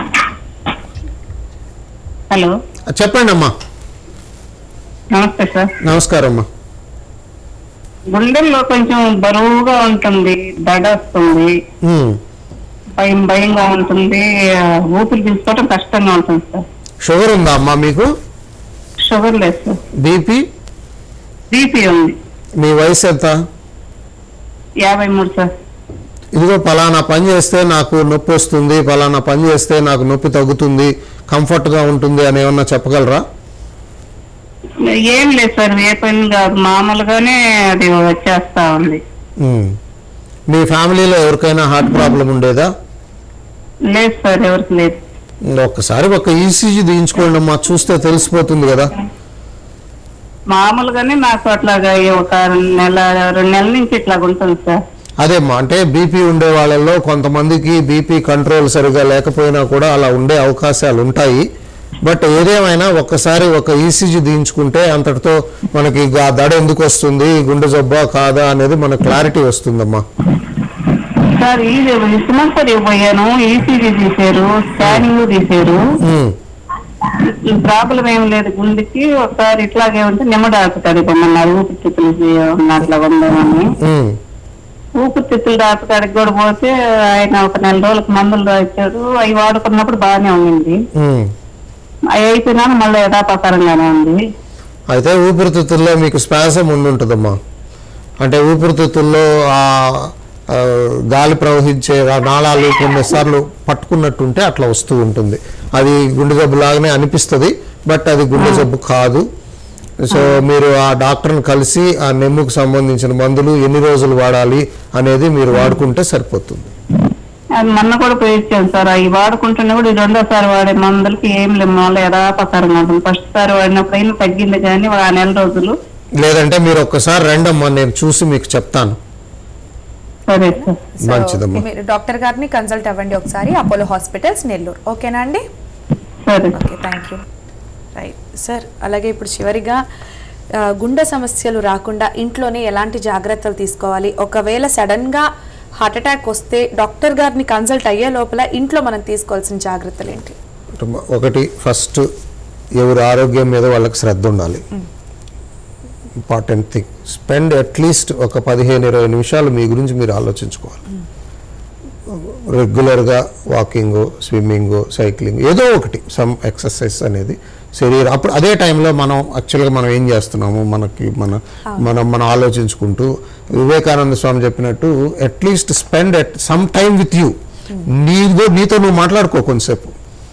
Speaker 4: హలో
Speaker 2: ఆ, చెప్పండి అమ్మా
Speaker 4: నమస్తే సార్
Speaker 2: నమస్కారం అమ్మా
Speaker 4: గుండెల్లో కొంచెం బరువుగా ఉంటుంది దడ వస్తుంది
Speaker 2: ఉమ్.
Speaker 4: భయం భయంగా ఉంటుంది ఆ, ఊపిరి తీసుకోవడం కష్టంగా ఉంటుంది సార్
Speaker 2: షుగర్ ఉందా అమ్మా మీకు
Speaker 4: షుగర్ లేదు సార్
Speaker 2: బీపీ
Speaker 4: బీపీ ఉంది
Speaker 2: మీ వయసు ఎంత
Speaker 4: యాభై మూడు సార్
Speaker 2: ఇదిగో పలానా పని చేస్తే నాకు నొప్పి వస్తుంది పలానా పని చేస్తే నాకు నొప్పి తగ్గుతుంది కంఫర్ట్గా ఉంటుంది అని ఏమన్నా చెప్పగలరా
Speaker 4: ఏం లేదు సార్ ఏ పని కాదు మామూలుగానే అది వచ్చేస్తా ఉంది
Speaker 2: ఉమ్. మీ ఫ్యామిలీలో ఎవరికైనా హార్ట్ ప్రాబ్లం ఉండేదా
Speaker 4: లేదు సార్ ఎవరికి లేదు
Speaker 2: ఒక్కసారి ఒక ఈసీజీ తీయించుకోండి అమ్మా చూస్తే తెలిసిపోతుంది కదా
Speaker 4: మామూలుగానే నాకు అట్లాగా ఈ ఒక నెల రెండు నెలల నుంచి ఇట్లా ఉంటుంది సార్
Speaker 2: అదేమ్మా అంటే బీపీ ఉండే వాళ్ళల్లో కొంతమందికి బీపీ కంట్రోల్ సరిగా లేకపోయినా కూడా అలా ఉండే అవకాశాలు ఉంటాయి బట్ ఏదేమైనా ఒక్కసారి ఒక ఈసీజీ తీయించుకుంటే అంతటితో మనకి ఆ దడ ఎందుకు వస్తుంది గుండె జబ్బా కాదా అనేది మనకు క్లారిటీ వస్తుందమ్మా
Speaker 4: సార్ ఇది సింహపూర్ పోయాను ఈసీజీ తీశారు స్కానింగ్ తీశారు
Speaker 2: ఉమ్.
Speaker 4: ఈ ప్రాబ్లం ఏం లేదు గుండెకి ఒకసారి ఇట్లాగే ఉంటే నిమ్మడ ఆకుతాడు పొమ్మన్నారు ఊపిరితిత్తులు ఉన్నట్లా ఉందేమని
Speaker 2: ఉమ్.
Speaker 4: ఊపిరితిత్తులు డాక్టర్కి కూడా పోతే ఆయన ఒక నెల రోజులకు మందులు రాయించాడు అవి వాడుకున్నప్పుడు బాగానే ఉంది
Speaker 2: ఉమ్.
Speaker 4: అవి అయిపోయినా మళ్ళీ యథాప్రకారంగానే ఉంది
Speaker 2: అయితే ఊపిరితిత్తుల్లో మీకు స్పాసం ఉండి ఉంటుందమ్మా అంటే ఊపిరితిత్తుల్లో ఆ ఆ, గాలి ప్రవహించే ఆ నాళాలు కొన్నిసార్లు పట్టుకున్నట్టుంటే అట్లా వస్తూ ఉంటుంది అది గుండె జబ్బు లాగానే అనిపిస్తుంది బట్ అది గుండె జబ్బు కాదు సో మీరు ఆ డాక్టర్ని కలిసి ఆ నెమ్ముకు సంబంధించిన మందులు ఎన్ని రోజులు వాడాలి అనేది మీరు వాడుకుంటే సరిపోతుంది
Speaker 4: అది మొన్న కూడా పోయి ఇచ్చాను సార్ అవి వాడుకుంటున్నా కూడా ఈ రెండోసారి వాడే మందులకి ఏం లేవు మళ్ళీ యథాప్రకారంగా ఉంటుంది ఫస్ట్ సారి వాడినప్పుడు అయినా తగ్గింది కానీ ఆ నెల రోజులు
Speaker 2: లేదంటే మీరు ఒక్కసారి రండమ్మా నేను చూసి మీకు చెప్తాను
Speaker 4: సరే సార్
Speaker 1: సో
Speaker 2: మంచిదమ్మా.
Speaker 1: మీరు డాక్టర్ గారిని కన్సల్ట్ అవ్వండి ఒకసారి అపోలో హాస్పిటల్స్ నెల్లూరు ఓకేనా అండి
Speaker 4: సరే
Speaker 1: okay thank you right sir అలాగే ఇప్పుడు చివరిగా ఆ, గుండె సమస్యలు రాకుండా ఇంట్లోనే ఎలాంటి జాగ్రత్తలు తీసుకోవాలి ఒకవేళ సడన్గా హార్ట్ అటాక్ వస్తే డాక్టర్ గారిని కన్సల్ట్ అయ్యే లోపల ఇంట్లో మనం తీసుకోవాల్సిన జాగ్రత్తలు ఏంటి
Speaker 2: ఒకటి ఫస్ట్ ఎవరి ఆరోగ్యం మీద వాళ్ళకి శ్రద్ధ ఉండాలి ఇంపార్టెంట్ థింగ్ స్పెండ్ అట్లీస్ట్ ఒక పదిహేను ఇరవై నిమిషాలు మీ గురించి మీరు ఆలోచించుకోవాలి రెగ్యులర్గా వాకింగ్ స్విమ్మింగ్ సైక్లింగ్ ఏదో ఒకటి సమ్ ఎక్సర్సైజ్ అనేది శరీరం అప్పుడు అదే టైంలో మనం యాక్చువల్గా మనం ఏం చేస్తున్నాము మనకి మన మనం మనం ఆలోచించుకుంటూ వివేకానంద స్వామి చెప్పినట్టు at least spend at some time with you నీతో నీతో నువ్వు మాట్లాడుకో కొంతసేపు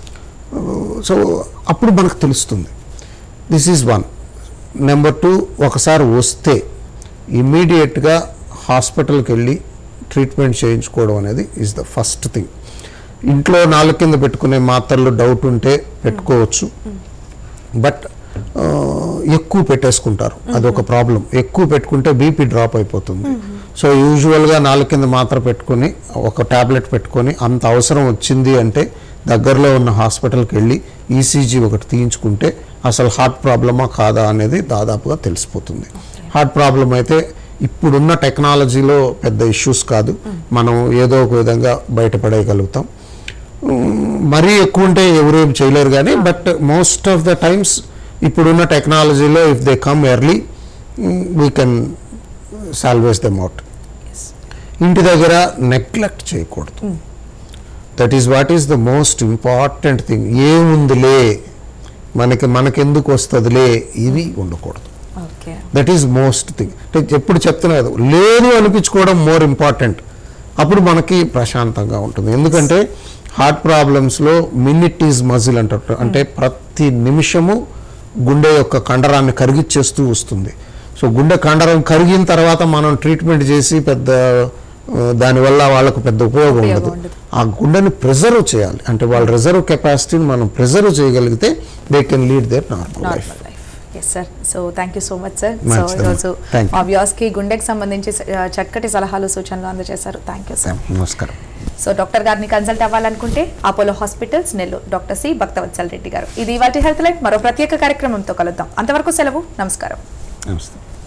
Speaker 2: సో అప్పుడు మనకు తెలుస్తుంది this is one number two ఒకసారి వస్తే ఇమ్మీడియట్గా హాస్పిటల్కి వెళ్ళి ట్రీట్మెంట్ చేయించుకోవడం అనేది ఈజ్ ద ఫస్ట్ థింగ్ ఇంట్లో నాలుగు కింద పెట్టుకునే మాత్రలు డౌట్ ఉంటే పెట్టుకోవచ్చు బట్ ఆ, ఎక్కువ పెట్టేసుకుంటారు అదొక ప్రాబ్లం ఎక్కువ పెట్టుకుంటే బీపీ డ్రాప్ అయిపోతుంది సో యూజువల్గా నాలుగు కింద మాత్ర పెట్టుకొని ఒక టాబ్లెట్ పెట్టుకొని అంత అవసరం వచ్చింది అంటే దగ్గరలో ఉన్న హాస్పిటల్కి వెళ్ళి ఈసీజీ ఒకటి తీయించుకుంటే అసలు హార్ట్ ప్రాబ్లమా కాదా అనేది దాదాపుగా తెలిసిపోతుంది హార్ట్ ప్రాబ్లం అయితే ఇప్పుడున్న టెక్నాలజీలో పెద్ద ఇష్యూస్ కాదు మనం ఏదో ఒక విధంగా బయటపడేయగలుగుతాం మ్మ్, మరీ ఎక్కువ ఉంటే ఎవరేం చేయలేరు కానీ but most of the times ఇప్పుడున్న టెక్నాలజీలో if they come early we can solves them out ఇంటి దగ్గర నెగ్లెక్ట్ చేయకూడదు that is what is the most important thing ఏముందిలే మనకి మనకెందుకు వస్తుందిలే ఇవి ఉండకూడదు
Speaker 1: okay
Speaker 2: that is most thing అంటే ఎప్పుడు చెప్తున్నది లేదు అనిపించుకోవడం మోర్ ఇంపార్టెంట్ అప్పుడు మనకి ప్రశాంతంగా ఉంటుంది ఎందుకంటే హార్ట్ ప్రాబ్లమ్స్లో మినిట్ ఈజ్ మజిల్ అంటారు అంటే ప్రతి నిమిషము గుండె యొక్క కండరాన్ని కరిగిచ్చేస్తూ వస్తుంది సో గుండె కండరం కరిగిన తర్వాత మనం ట్రీట్మెంట్ చేసి పెద్ద ఆ, దానివల్ల వాళ్ళకు పెద్ద ఉపయోగం ఉండదు
Speaker 1: ఉండదు.
Speaker 2: ఆ గుండెని ప్రిజర్వ్ చేయాలి అంటే వాళ్ళ రిజర్వ్ కెపాసిటీని మనం ప్రిజర్వ్ చేయగలిగితే they can lead their normal life
Speaker 1: normal life yes sir so thank you so much sir so
Speaker 2: మంచిదమ్మా.
Speaker 1: ఈరోజు
Speaker 2: Thank you.
Speaker 1: మా వ్యూస్కి గుండెకి సంబంధించి ఆ, చక్కటి సలహాలు సూచనలు అందజేశారు థ్యాంక్ యూ సార్
Speaker 2: నమస్కారం
Speaker 1: సో డాక్టర్ గారిని కన్సల్ట్ అవ్వాలనుకుంటే Apollo hospitals Nellore doctor C Bhaktavatsal Reddy గారు ఇది ఇవాటి హెల్త్ లైన్ మరో ప్రత్యేక కార్యక్రమంతో కలుద్దాం అంతవరకు సెలవు నమస్కారం
Speaker 2: నమస్తే